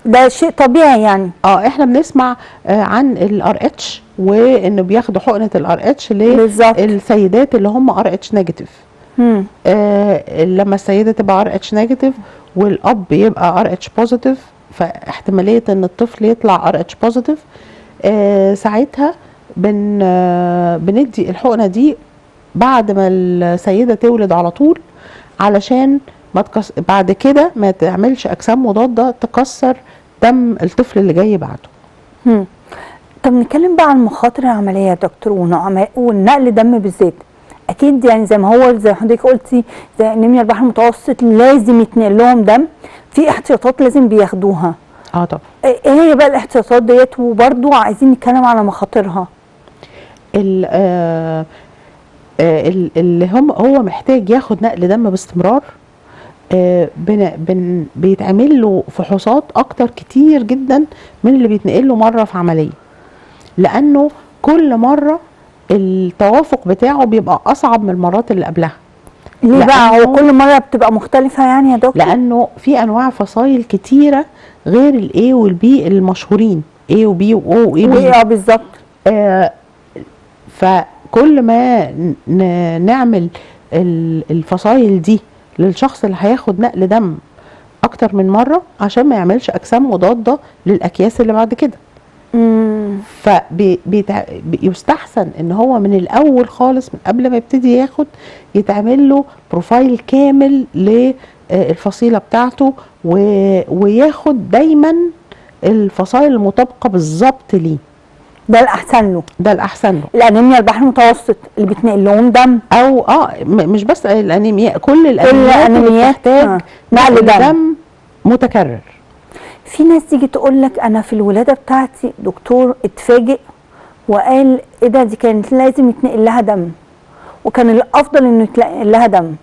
ده شيء طبيعي يعني اه احنا بنسمع آه عن الار اتش وانه بياخدوا حقنه الار اتش بالظبط. للسيدات اللي هم ار اتش نيجاتيف مم. آه لما السيده تبقى ار اتش نيجاتيف والاب يبقى ار اتش بوزيتيف فاحتماليه ان الطفل يطلع ار اتش بوزيتيف آه ساعتها بن آه بندي الحقنه دي بعد ما السيده تولد على طول علشان ما تكس... بعد كده ما تعملش اجسام مضاده تكسر دم الطفل اللي جاي بعده مم. طب نتكلم بقى عن مخاطر العمليه يا دكتور ونوع- والنقل دم بالذات اكيد يعني زي ما هو زي ما حضرتك قلتي زي انيميا البحر المتوسط لازم يتنقل لهم دم في احتياطات لازم بياخدوها اه طبعا ايه هي بقى الاحتياطات ديت وبرضو عايزين نتكلم على مخاطرها ال- آه، آه، ال- اللي هم هو محتاج ياخد نقل دم باستمرار آه، بن بن بيتعمل له فحوصات اكتر كتير جدا من اللي بيتنقل له مره في عمليه لانه كل مره التوافق بتاعه بيبقى اصعب من المرات اللي قبلها ليه بقى هو لأنه- كل مره بتبقى مختلفه يعني يا دكتور لانه في انواع فصائل كتيره غير الاي والبي المشهورين اي وبي واو واي بي وايه اه بالظبط آه، فكل ما ن- ن- نعمل ال- الفصائل دي للشخص اللي هياخد نقل دم اكتر من مره عشان ما يعملش اجسام مضاده للاكياس اللي بعد كده مم. فيستحسن ان هو من الاول خالص من قبل ما يبتدي ياخد يتعمل له بروفايل كامل للفصيله بتاعته و- وياخد دايما الفصائل المطابقه بالظبط ليه ده الاحسن له ده الاحسن له الانيميا البحر المتوسط اللي بتنقل لهم دم او اه م- مش بس الانيميا كل الانيميات اللي الأنيميات، بتحتاج آه. نقل دم. دم متكرر في ناس تيجي تقول لك انا في الولاده بتاعتي دكتور اتفاجئ وقال ايه ده دي كانت لازم يتنقل لها دم وكان الافضل انه يتنقل لها دم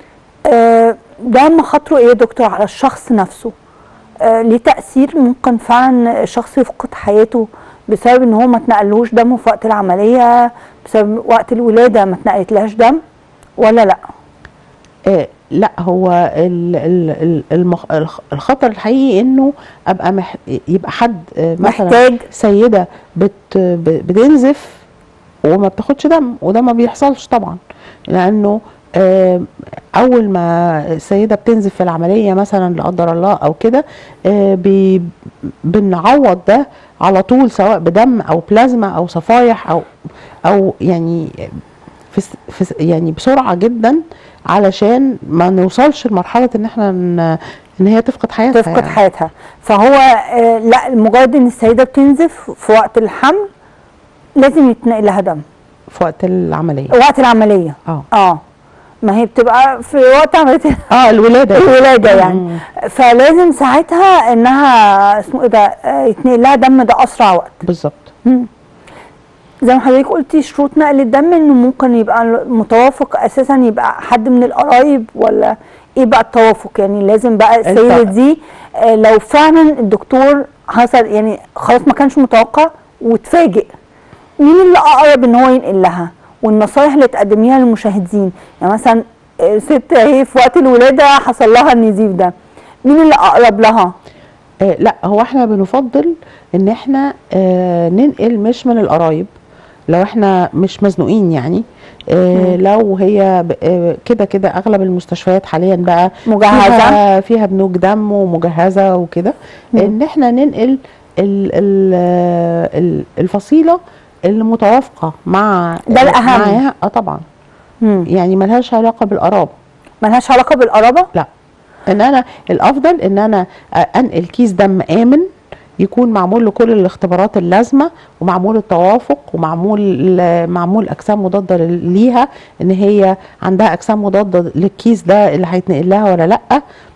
آه ده مخاطره ايه يا دكتور على الشخص نفسه آه ليه تاثير ممكن فعلا الشخص يفقد حياته بسبب ان هو ما اتنقلوش دم في وقت العمليه بسبب وقت الولاده ما اتنقلتلهاش دم ولا لا آه لا هو ال ال ال المخ الخ- الخطر الحقيقي انه ابقى مح يبقى حد آه مثلا محتاج سيده بت ب- بتنزف وما بتاخدش دم وده ما بيحصلش طبعا لانه آه، اول ما السيده بتنزف في العمليه مثلا لا قدر الله او كده آه، بي- بنعوض ده على طول سواء بدم او بلازما او صفايح او او يعني في س- في س- يعني بسرعه جدا علشان ما نوصلش لمرحله ان احنا ن- ان هي تفقد حياتها تفقد يعني. حياتها فهو آه لا مجرد ان السيده بتنزف في وقت الحمل لازم يتنقل لها دم في وقت العمليه وقت العمليه اه اه ما هي بتبقى في وقت عمليه اه الولاده الولاده يعني مم. فلازم ساعتها انها اسمه ايه ده آه، يتنقل لها دم ده اسرع وقت بالظبط مم. زي ما حضرتك قلتي شروط نقل الدم انه ممكن يبقى متوافق اساسا يبقى حد من القرايب ولا ايه بقى التوافق يعني لازم بقى السيده الت- دي آه، لو فعلا الدكتور حصل يعني خلاص ما كانش متوقع وتفاجئ مين اللي اقرب ان هو ينقل لها والنصايح اللي تقدميها للمشاهدين يعني مثلا آه، ست اهي في وقت الولاده حصل لها النزيف ده مين اللي اقرب لها آه لا هو احنا بنفضل ان احنا آه ننقل مش من القرايب لو احنا مش مزنوقين يعني آه لو هي ب- آه، كده كده اغلب المستشفيات حاليا بقى مجهزة. فيها, فيها بنوك دم ومجهزه وكده مم. ان احنا ننقل ال ال آه، ال- الفصيله اللي متوافقه مع ده الأهم. معاها اه طبعا مم. يعني ملهاش علاقه بالقرابه ملهاش علاقه بالقرابه لا ان انا الافضل ان انا انقل كيس دم امن يكون معمول له كل الاختبارات اللازمه ومعمول التوافق ومعمول معمول اجسام مضاده لل- ليها ان هي عندها اجسام مضاده للكيس ده اللي هيتنقل لها ولا لا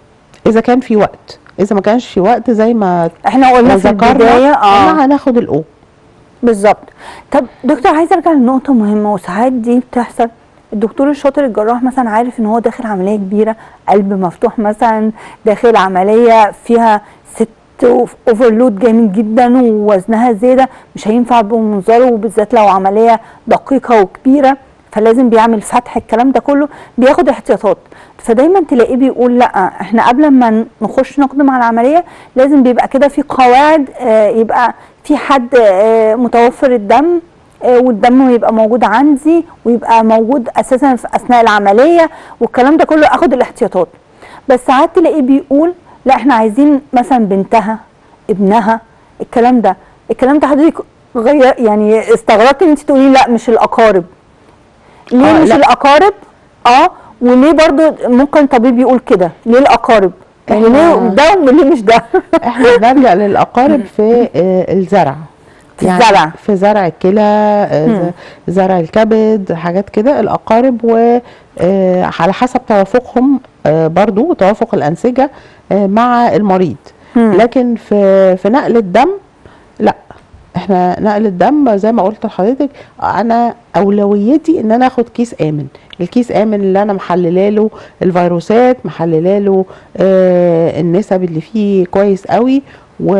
اذا كان في وقت اذا ما كانش في وقت زي ما احنا قلنا ما في البدايه ذكرنا اه ان هناخد الاو بالظبط طب دكتور عايزه ارجع لنقطه مهمه وساعات دي بتحصل الدكتور الشاطر الجراح مثلا عارف ان هو داخل عمليه كبيره قلب مفتوح مثلا داخل عمليه فيها ست اوفرلود جامد جدا ووزنها زياده مش هينفع بمنظره وبالذات لو عمليه دقيقه وكبيره فلازم بيعمل فتح الكلام ده كله بياخد احتياطات فدايما تلاقيه بيقول لا احنا قبل ما نخش نقدم على العمليه لازم بيبقى كده في قواعد آه، يبقى في حد آه، متوفر الدم آه، والدم يبقى موجود عندي ويبقى موجود اساسا في اثناء العمليه والكلام ده كله اخد الاحتياطات بس ساعات تلاقيه بيقول لا احنا عايزين مثلا بنتها ابنها الكلام ده الكلام ده حضرتك غير يعني استغربت ان انت تقولي لا مش الاقارب ليه آه، مش لا. الاقارب اه وليه برضو ممكن طبيب يقول كده ليه الاقارب يعني إحنا- ليه ده وليه مش ده احنا بنلجا للاقارب في آه، الزرع في الزرع. في زرع الكلى آه، مم. زرع الكبد حاجات كده الاقارب وعلى حسب توافقهم آه، برضو توافق الانسجه آه، مع المريض مم. لكن في في نقل الدم لا احنا نقل الدم زي ما قلت لحضرتك انا اولويتي ان انا اخد كيس امن الكيس امن اللي انا محلله له الفيروسات محلله له آه النسب اللي فيه كويس قوي و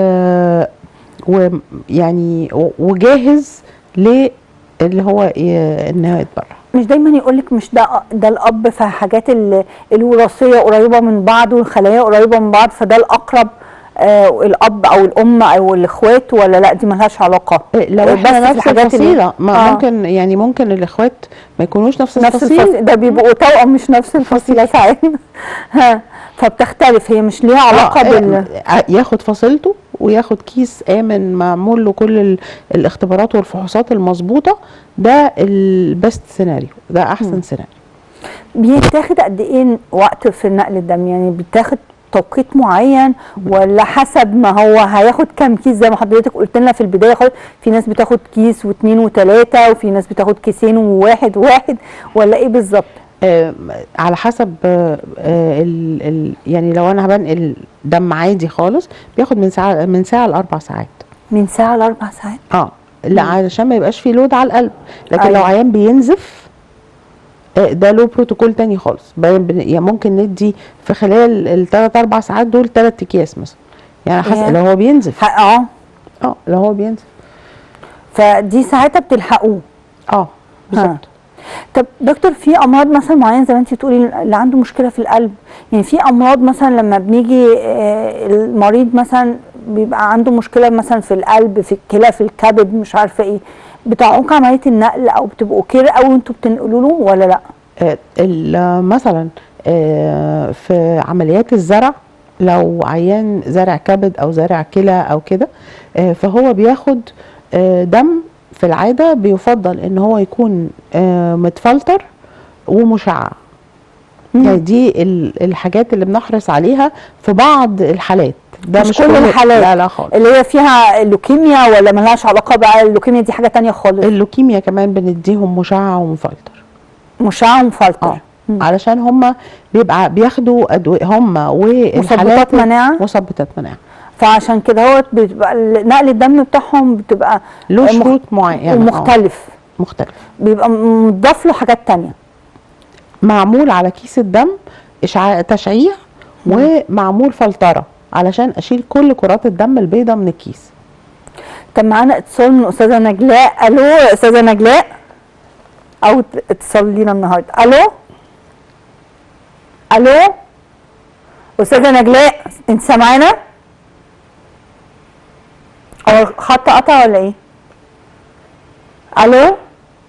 ويعني و- وجاهز ل اللي هو ي- ان هو يتبرع مش دايما يقول لك مش ده ده الاب فحاجات ال- الوراثيه قريبه من بعض والخلايا قريبه من بعض فده الاقرب آه الاب او الام او الاخوات ولا لا دي ملهاش علاقه إيه، لو بس احنا في نفس الحاجات اللي- الفصيله ما آه. ممكن يعني ممكن الاخوات ما يكونوش نفس نفس الفصيله الفصيله ده بيبقوا توأم مش نفس الفصيله ساعات ها فبتختلف هي مش ليها علاقه آه، بال آه، ياخد فصيلته وياخد كيس امن معمول له كل ال- الاختبارات والفحوصات المظبوطه ده البست سيناريو ده احسن سيناريو بيتاخد قد ايه وقت في نقل الدم يعني بيتاخد توقيت معين ولا حسب ما هو هياخد كام كيس زي ما حضرتك قلت لنا في البدايه خالص في ناس بتاخد كيس واثنين وثلاثه وفي ناس بتاخد كيسين وواحد وواحد ولا ايه بالظبط؟ آه، على حسب آه، آه، ال ال يعني لو انا بنقل دم عادي خالص بياخد من ساعه من ساعه لاربع ساعات من ساعه لاربع ساعات اه لا علشان ما يبقاش فيه لود على القلب لكن أيوة. لو عيان بينزف آه، ده له بروتوكول تاني خالص بن- بن- يعني ممكن ندي في خلال الثلاث اربع ساعات دول ثلاث اكياس مثلا يعني ياه. حسب لو هو بينزف ح- اه اه لو هو بينزف فدي ساعتها بتلحقوه اه بالظبط طب دكتور في امراض مثلا معينه زي ما انت بتقولي اللي عنده مشكله في القلب يعني في امراض مثلا لما بنيجي آه، المريض مثلا بيبقى عنده مشكله مثلا في القلب في الكلى في الكبد مش عارفه ايه بتعوق عمليه النقل او بتبقوا كير قوي وانتوا بتنقلوا له ولا لا؟ آه، ال- مثلا آه، في عمليات الزرع لو عيان زرع كبد او زرع كلى او كده آه، فهو بياخد آه، دم في العاده بيفضل ان هو يكون آه، متفلتر ومشع يعني دي ال- الحاجات اللي بنحرص عليها في بعض الحالات ده مش كل الحالات. لا لا خالص اللي هي فيها لوكيميا ولا ملهاش علاقه بقى اللوكيميا دي حاجه تانية خالص اللوكيميا كمان بنديهم مشع ومفلتر مشع ومفلتر اه علشان هم بيبقى بياخدوا ادويه هم والحالات مثبطات مناعة؟ مثبطات مناعه فعشان كده هو بتبقى نقل الدم بتاعهم بتبقى له مخ- شروط معينه آه، ومختلف مختلف بيبقى مضاف له حاجات تانية معمول على كيس الدم إشعاع تشعيع ومعمول فلتره علشان اشيل كل كرات الدم البيضاء من الكيس طب معانا اتصال من استاذه نجلاء الو يا استاذه نجلاء او اتصال لينا النهارده الو الو استاذه نجلاء انت سامعانا هو الخط قطع ولا ايه الو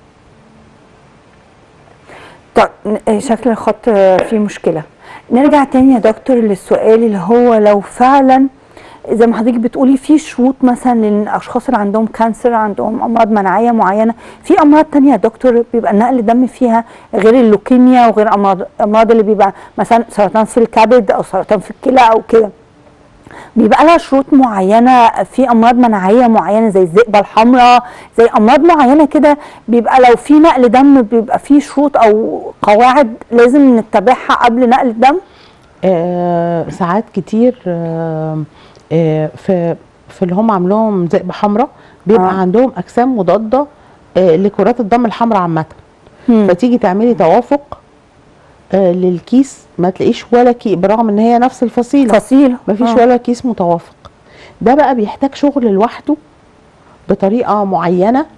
طب ن- شكل الخط فيه مشكله نرجع تاني يا دكتور للسؤال اللي هو لو فعلا زي ما حضرتك بتقولي في شروط مثلا للاشخاص اللي عندهم كانسر عندهم امراض مناعيه معينه في امراض تانية يا دكتور بيبقى نقل الدم فيها غير اللوكيميا وغير امراض امراض اللي بيبقى مثلا سرطان في الكبد او سرطان في الكلى او كده بيبقى لها شروط معينه في امراض مناعيه معينه زي الذئبه الحمراء زي امراض معينه كده بيبقى لو في نقل دم بيبقى في شروط او قواعد لازم نتبعها قبل نقل الدم آه ساعات كتير آه آه في في اللي هم عاملوهم ذئب حمراء بيبقى آه. آه. عندهم اجسام مضاده آه لكرات الدم الحمراء عامه مم. فتيجي تعملي توافق آه للكيس ما تلاقيش ولا كي برغم ان هي نفس الفصيله فصيله ما فيش آه. ولا كيس متوافق ده بقى بيحتاج شغل لوحده بطريقه معينه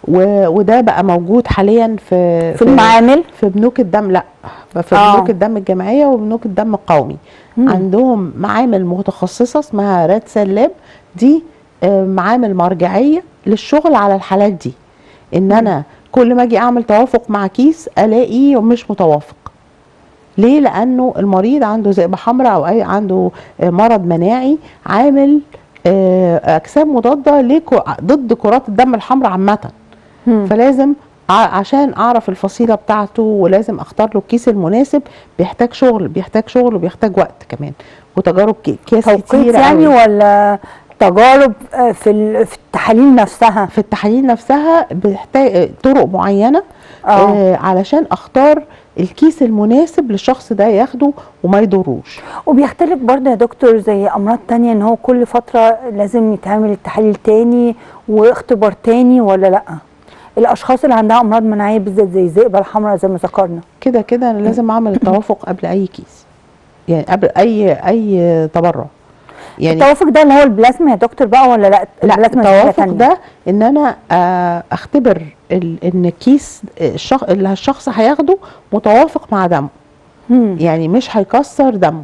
و- وده بقى موجود حاليا في في المعامل في بنوك الدم لا في آه. بنوك الدم الجامعيه وبنوك الدم القومي مم. عندهم معامل متخصصه اسمها ريد سيل لاب دي آه، معامل مرجعيه للشغل على الحالات دي ان انا كل ما اجي اعمل توافق مع كيس الاقيه مش متوافق ليه لانه المريض عنده ذئبه حمراء او اي عنده آه، مرض مناعي عامل آه، اجسام مضاده لكو- ضد كرات الدم الحمراء عامه مم. فلازم ع- عشان اعرف الفصيله بتاعته ولازم اختار له الكيس المناسب بيحتاج شغل بيحتاج شغل وبيحتاج وقت كمان وتجارب ك- كيس توقيت كتير يعني قوي. ولا تجارب آه، في ال- في التحاليل نفسها في التحاليل نفسها بتحتاج طرق معينه اه آه علشان اختار الكيس المناسب للشخص ده ياخده وما يضروش وبيختلف برضه يا دكتور زي امراض تانية ان هو كل فترة لازم يتعمل التحاليل تاني واختبار تاني ولا لا الاشخاص اللي عندها امراض مناعية بالذات زي الذئبة الحمراء زي ما ذكرنا كده كده انا لازم اعمل التوافق قبل اي كيس يعني قبل اي اي تبرع يعني التوافق ده اللي هو البلازما يا دكتور بقى ولا لا لا البلازما دي حاجة التوافق تانية. ده ان انا آه، اختبر ال- ان الكيس الشخص اللي الشخص هياخده متوافق مع دمه مم. يعني مش هيكسر دمه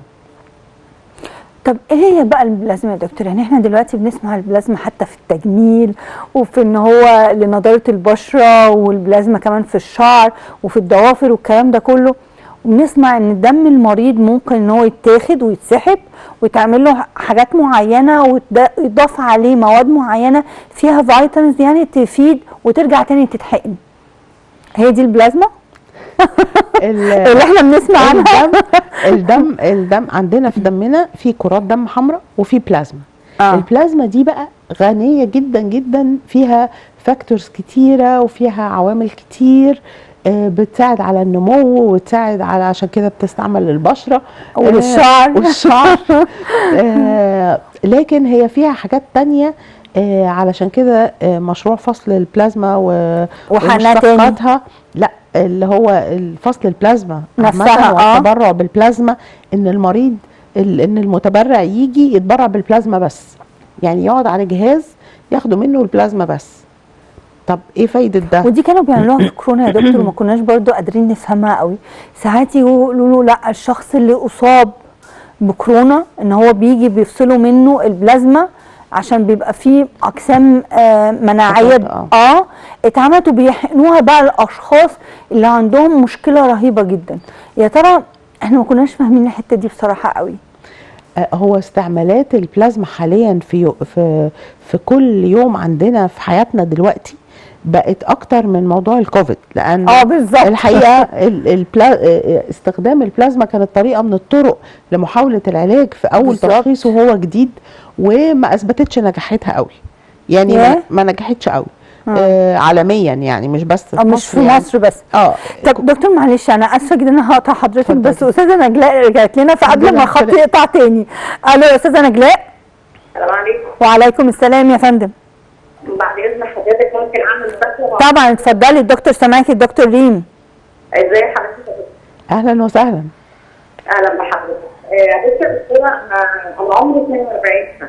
طب ايه هي بقى البلازما يا دكتور يعني احنا دلوقتي بنسمع البلازما حتى في التجميل وفي ان هو لنضارة البشرة والبلازما كمان في الشعر وفي الضوافر والكلام ده كله وبنسمع ان دم المريض ممكن ان هو يتاخد ويتسحب ويتعمل له حاجات معينة ويضاف عليه مواد معينة فيها فيتامينز يعني تفيد وترجع تاني تتحقن هي دي البلازما ال- اللي احنا بنسمع عنها الدم الدم الدم عندنا في دمنا في كرات دم حمراء وفي بلازما آه. البلازما دي بقى غنية جدا جدا فيها فاكتورز كتيرة وفيها عوامل كتير آه، بتساعد على النمو وتساعد على عشان كده بتستعمل للبشرة والشعر. آه، والشعر آه، لكن هي فيها حاجات تانية آه، علشان كده آه، مشروع فصل البلازما و- وحقنها تاني. ومشتقاتها لا اللي هو الفصل البلازما نفسها، عامة آه. والتبرع بالبلازما ان المريض ال- ان المتبرع يجي يتبرع بالبلازما بس يعني يقعد على جهاز ياخدوا منه البلازما بس طب ايه فايده ده ودي كانوا بيعملوها في كورونا يا دكتور وما كناش برضو قادرين نفهمها قوي ساعات يقولوا له لا الشخص اللي اصاب بكورونا ان هو بيجي بيفصلوا منه البلازما عشان بيبقى فيه اجسام آه مناعيه آه. اه اتعملت وبيحقنوها بقى الاشخاص اللي عندهم مشكله رهيبه جدا يا ترى احنا ما كناش فاهمين الحته دي بصراحه قوي آه، هو استعمالات البلازما حاليا في يو- في في كل يوم عندنا في حياتنا دلوقتي بقت اكتر من موضوع الكوفيد لان اه بالظبط الحقيقه ال- البلا... آه، استخدام البلازما كانت طريقه من الطرق لمحاوله العلاج في اول بالظبط. تشخيص وهو جديد وما اثبتتش نجاحتها قوي يعني ما, ياه. ما نجحتش قوي آه. آه عالميا يعني مش بس أو مش في يعني. مصر بس اه طب دكتور معلش انا اسفه جدا ان انا هقطع حضرتك اتفضلي. بس استاذه نجلاء رجعت لنا فقبل ما ربنا الخط يخليك. يقطع تاني الو يا استاذه نجلاء السلام عليكم وعليكم السلام يا فندم بعد اذن حضرتك ممكن اعمل مداخله طبعا اتفضلي الدكتور سامعاكي الدكتور ريم ازاي حضرتك يا دكتور؟ اهلا وسهلا اهلا بحضرتك آه، يا دكتور دكتوره انا انا عمري 42 سنه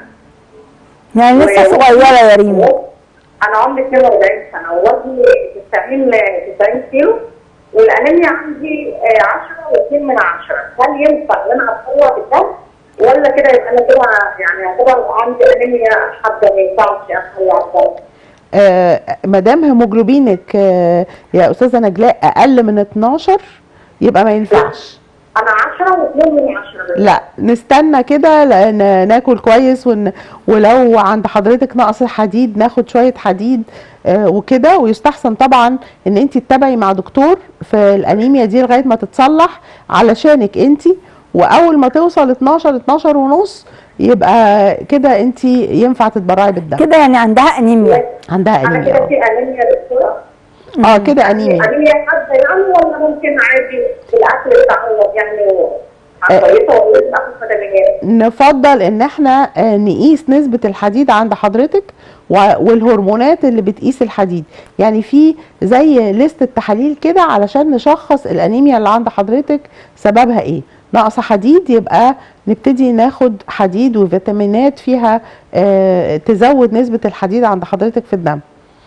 يعني لسه و- صغيره يا ريم انا عمري 42 سنه ووزني 90 ل 90 كيلو والانيميا عندي آه، 10 و2 من 10 هل ينفع ان انا اتطوع بالدم ولا كده يبقى انا كده يعني يعتبر عندي انيميا حاده ما ينفعش اتطوع بالدم آه مدام هيموجلوبينك آه يا استاذه نجلاء اقل من 12 يبقى ما ينفعش انا 10 و2 من 10 لا نستنى كده لان ناكل كويس ون... ولو عند حضرتك نقص حديد ناخد شويه حديد آه وكده ويستحسن طبعا ان انت تتابعي مع دكتور في الانيميا دي لغايه ما تتصلح علشانك انت واول ما توصل 12 12 ونص يبقى كده انت ينفع تتبرعي بالدم كده يعني عندها انيميا عندها انا انيميا كده اه. في انيميا دكتوره اه كده انيميا انيميا حاده يعني ولا ممكن عادي الاكل يتعوض يعني آه. كويسه ولا لازم اخد فيتامينات نفضل ان احنا آه، نقيس نسبة الحديد عند حضرتك و- والهرمونات اللي بتقيس الحديد يعني في زي ليست تحاليل كده علشان نشخص الانيميا اللي عند حضرتك سببها ايه نقص حديد يبقى نبتدي ناخد حديد وفيتامينات فيها آه، تزود نسبة الحديد عند حضرتك في الدم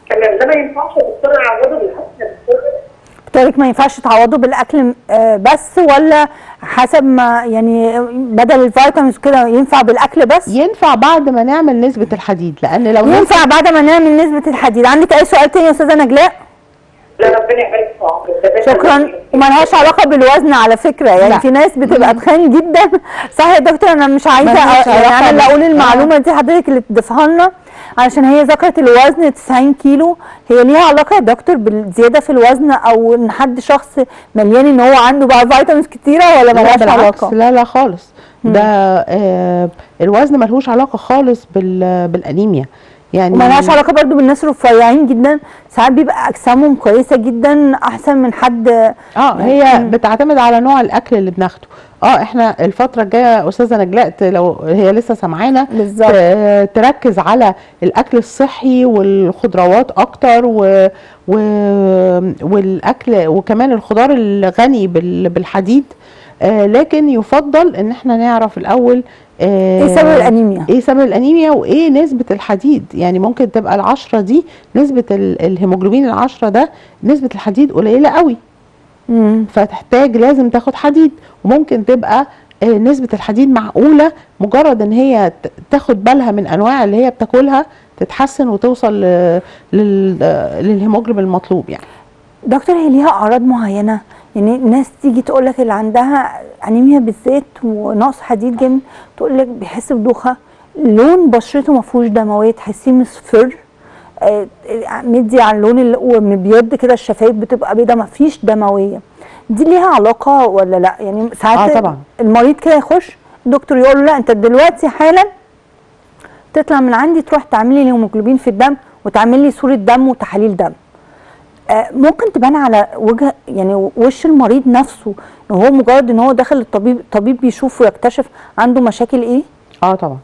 تمام ده ما ينفعش الدكتور يعوضه بالاكل يا دكتور بتقولك ما ينفعش تعوضه بالاكل آه، بس ولا حسب ما يعني بدل الفيتامينز كده ينفع بالاكل بس ينفع بعد ما نعمل نسبه الحديد لان لو ينفع بعد ما نعمل نسبه الحديد عندك اي سؤال تاني يا استاذه نجلاء لا ربنا يبارك في عمرك شكرا وملهاش علاقه بالوزن على فكره يعني لا. في ناس بتبقى تخان جدا صح يا دكتور انا مش عايزه ملهاش أ- يعني علاقة انا اللي بال- اقول المعلومه دي حضرتك اللي تضيفها لنا علشان هي ذكرت الوزن 90 كيلو هي ليها علاقه يا دكتور بالزياده في الوزن او ان حد شخص مليان ان هو عنده بقى فيتامينز كتيره ولا لا ملهاش بالعكس علاقه؟ لا لا خالص ده آه الوزن ملهوش علاقه خالص بال بالانيميا يعني وملهاش علاقه برضو بالناس الرفيعين جدا ساعات بيبقى اجسامهم كويسه جدا احسن من حد اه هي بتعتمد على نوع الاكل اللي بناخده اه احنا الفتره الجايه استاذه نجلاء ت- لو هي لسه سامعانا بالظبط. ت- تركز على الاكل الصحي والخضروات اكتر و... و... والاكل وكمان الخضار الغني بال... بالحديد آه لكن يفضل ان احنا نعرف الاول آه ايه سبب الانيميا؟ ايه سبب الانيميا وايه نسبه الحديد يعني ممكن تبقى العشرة دي نسبه ال- الهيموجلوبين العشرة ده نسبه الحديد قليله قوي مم. فتحتاج لازم تاخد حديد وممكن تبقى آه، نسبة الحديد معقولة مجرد ان هي ت- تاخد بالها من انواع اللي هي بتاكلها تتحسن وتوصل ل- لل- آه، للهيموجلوبين المطلوب يعني دكتور هي ليها اعراض معينه يعني ناس تيجي تقول لك اللي عندها انيميا بالذات ونقص حديد جامد تقول لك بيحس بدوخه لون بشرته ما فيهوش دمويه تحسيه مصفر آه، مدي على اللون ال- ومبيض كده الشفايف بتبقى بيضه ما فيش دمويه دي ليها علاقه ولا لا يعني ساعات آه طبعا. المريض كده يخش الدكتور يقول له لا انت دلوقتي حالا تطلع من عندي تروح تعملي لي هيموجلوبين في الدم وتعمل لي صوره دم وتحاليل دم آه، ممكن تبان على وجه يعني وش المريض نفسه ان هو مجرد ان هو داخل الطبيب الطبيب بيشوف ويكتشف عنده مشاكل ايه اه طبعا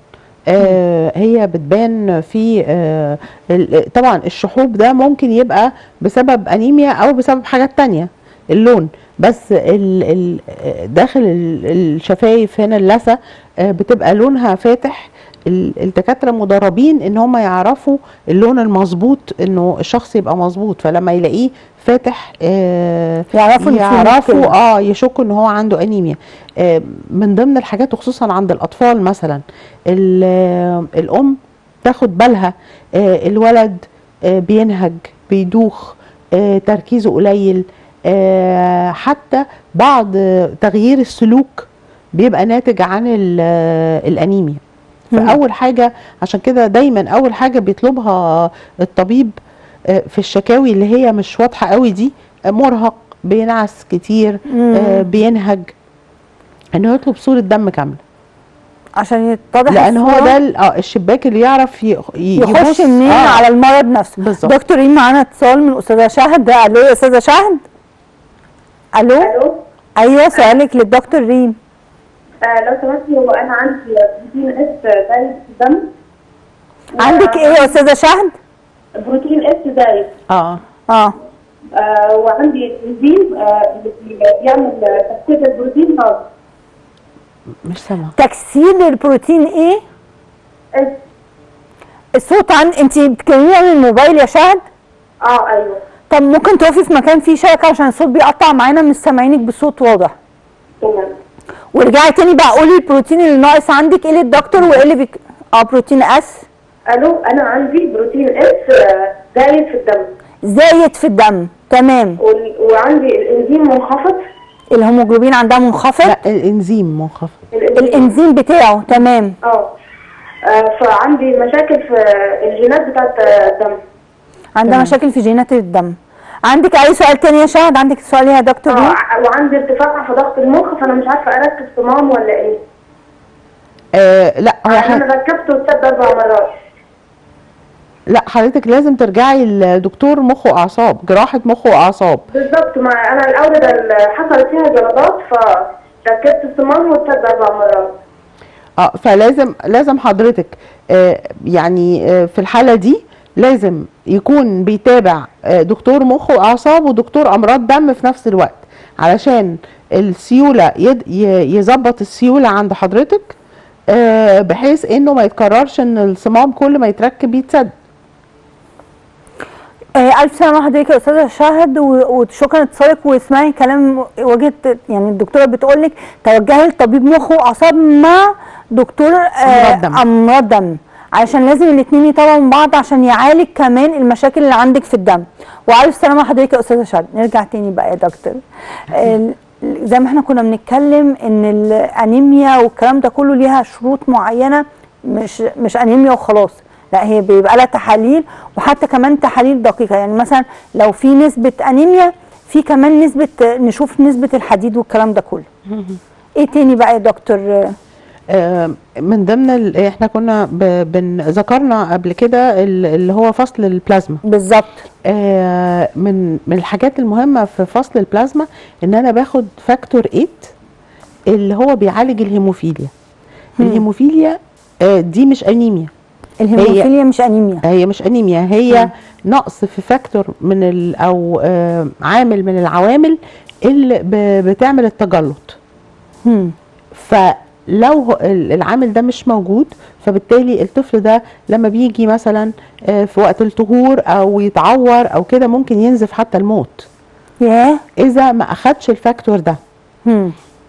آه هي بتبان في آه ال- طبعا الشحوب ده ممكن يبقى بسبب انيميا او بسبب حاجات تانية اللون بس ال ال آه، داخل ال- الشفايف هنا اللثه آه بتبقى لونها فاتح ال- الدكاتره مدربين ان هم يعرفوا اللون المظبوط انه الشخص يبقى مظبوط فلما يلاقيه فاتح آه يعرفوا إن في يعرفوا مشكلة. اه يشكوا ان هو عنده انيميا آه من ضمن الحاجات وخصوصا عند الاطفال مثلا ال- آه، الام تاخد بالها آه الولد آه بينهج بيدوخ آه تركيزه قليل آه حتى بعض آه، تغيير السلوك بيبقى ناتج عن ال- آه، الانيميا مم. فاول حاجه عشان كده دايما اول حاجه بيطلبها الطبيب آه، في الشكاوي اللي هي مش واضحه قوي دي آه، مرهق بينعس كتير مم. آه، بينهج انه يطلب صوره دم كامله عشان يتضح لان هو الصورة. ده ال- اه الشباك اللي يعرف ي- ي- يخش يبص- منين آه، على المرض نفسه بالظبط. دكتور ريم معانا اتصال من استاذه شهد الو يا استاذه شهد الو الو ايوه سؤالك للدكتور ريم آه لو سمحتي هو انا عندي بروتين اس زايد في الدم عندك ايه يا استاذه شهد بروتين اس زايد اه اه آه وعندي انزيم آه اللي بيعمل تفكير البروتين ناقص مش سامعه تكسير للبروتين ايه اس الصوت عن انت بتكلميني عن الموبايل يا شهد اه ايوه طب ممكن تقفي في مكان فيه شبكه عشان الصوت بيقطع معانا مش سامعينك بصوت واضح تمام ورجعي تاني بقى قولي البروتين اللي ناقص عندك ايه للدكتور وايه اللي بيك... اه بروتين اس الو انا عندي بروتين اس آه، زايد في الدم زايد في الدم تمام وال- وعندي الانزيم منخفض الهيموجلوبين عندها منخفض لا الانزيم منخفض الانزيم بتاعه تمام اه آه، فعندي مشاكل في الجينات بتاعت الدم عندها تمام. مشاكل في جينات الدم عندك اي سؤال تاني يا شهد عندك سؤال يا دكتور ريم اه وعندي ارتفاع في ضغط المخ فانا مش عارفه اركب صمام ولا ايه آه لا هو ح- انا ركبته ثلاث اربع مرات لا حضرتك لازم ترجعي لدكتور مخ واعصاب جراحه مخ واعصاب بالظبط ما انا الاوردة اللي حصلت فيها جلطات فركبت الصمام ثلاث اربع مرات اه فلازم لازم حضرتك آه يعني آه في الحاله دي لازم يكون بيتابع آه دكتور مخ واعصاب ودكتور امراض دم في نفس الوقت علشان السيوله يد- ي- يظبط السيوله عند حضرتك آه بحيث انه ما يتكررش ان الصمام كل ما يتركب يتسد آه، ألف سلامة حضرتك يا أستاذة شاهد و- وشكرا اتصالك واسمعي كلام وجهة يعني الدكتورة بتقول لك توجهي لطبيب مخ وأعصاب مع دكتور آه، أمراض دم. أمراض دم عشان لازم الاثنين يتابعوا من بعض عشان يعالج كمان المشاكل اللي عندك في الدم وألف سلامة حضرتك يا أستاذة شاهد نرجع تاني بقى يا دكتور ال- زي ما احنا كنا بنتكلم ان الانيميا والكلام ده كله ليها شروط معينه مش مش انيميا وخلاص لا هي بيبقى لها تحاليل وحتى كمان تحاليل دقيقه يعني مثلا لو في نسبه انيميا في كمان نسبه نشوف نسبه الحديد والكلام ده كله ايه تاني بقى يا دكتور آه، من ضمن ال- احنا كنا ب- بن ذكرنا قبل كده ال- اللي هو فصل البلازما بالظبط آه، من من الحاجات المهمه في فصل البلازما ان انا باخد فاكتور 8 اللي هو بيعالج الهيموفيليا مم. الهيموفيليا آه، دي مش انيميا الهيموفيليا مش انيميا هي مش انيميا هي مم. نقص في فاكتور من ال او آه، عامل من العوامل اللي ب- بتعمل التجلط مم. فلو هو- ال- العامل ده مش موجود فبالتالي الطفل ده لما بيجي مثلا آه، في وقت الطهور او يتعور او كده ممكن ينزف حتى الموت ياه اذا ما اخدش الفاكتور ده مم.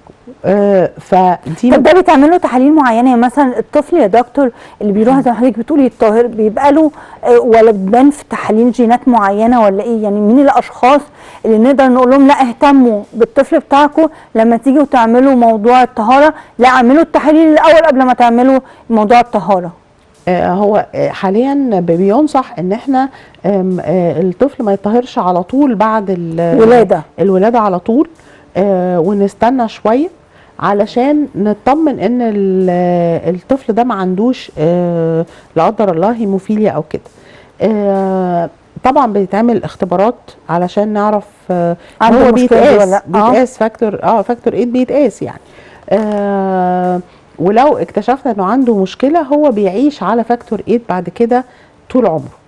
آه، فدي طب ده بيتعمل له تحاليل معينه يعني مثلا الطفل يا دكتور اللي بيروح زي ما حضرتك بتقولي الطاهر بيبقى له آه، ولا بتبان في تحاليل جينات معينه ولا ايه يعني مين الاشخاص اللي نقدر نقول لهم لا اهتموا بالطفل بتاعكم لما تيجوا تعملوا موضوع الطهاره لا اعملوا التحاليل الاول قبل ما تعملوا موضوع الطهاره آه، هو آه، حاليا ب- بينصح ان احنا آم، آه، الطفل ما يطهرش على طول بعد ال- ولادة. الولاده على طول آه، ونستنى شويه علشان نطمن ان ال- آه، الطفل ده ما عندوش آه، لا قدر الله هيموفيليا او كده آه، طبعا بيتعمل اختبارات علشان نعرف آه، عنده هو المشكلة دي بيتقاس ولا لأ؟ آه. بيتقاس فاكتور اه فاكتور 8 بيتقاس يعني آه ولو اكتشفنا انه عنده مشكله هو بيعيش على فاكتور 8 بعد كده طول عمره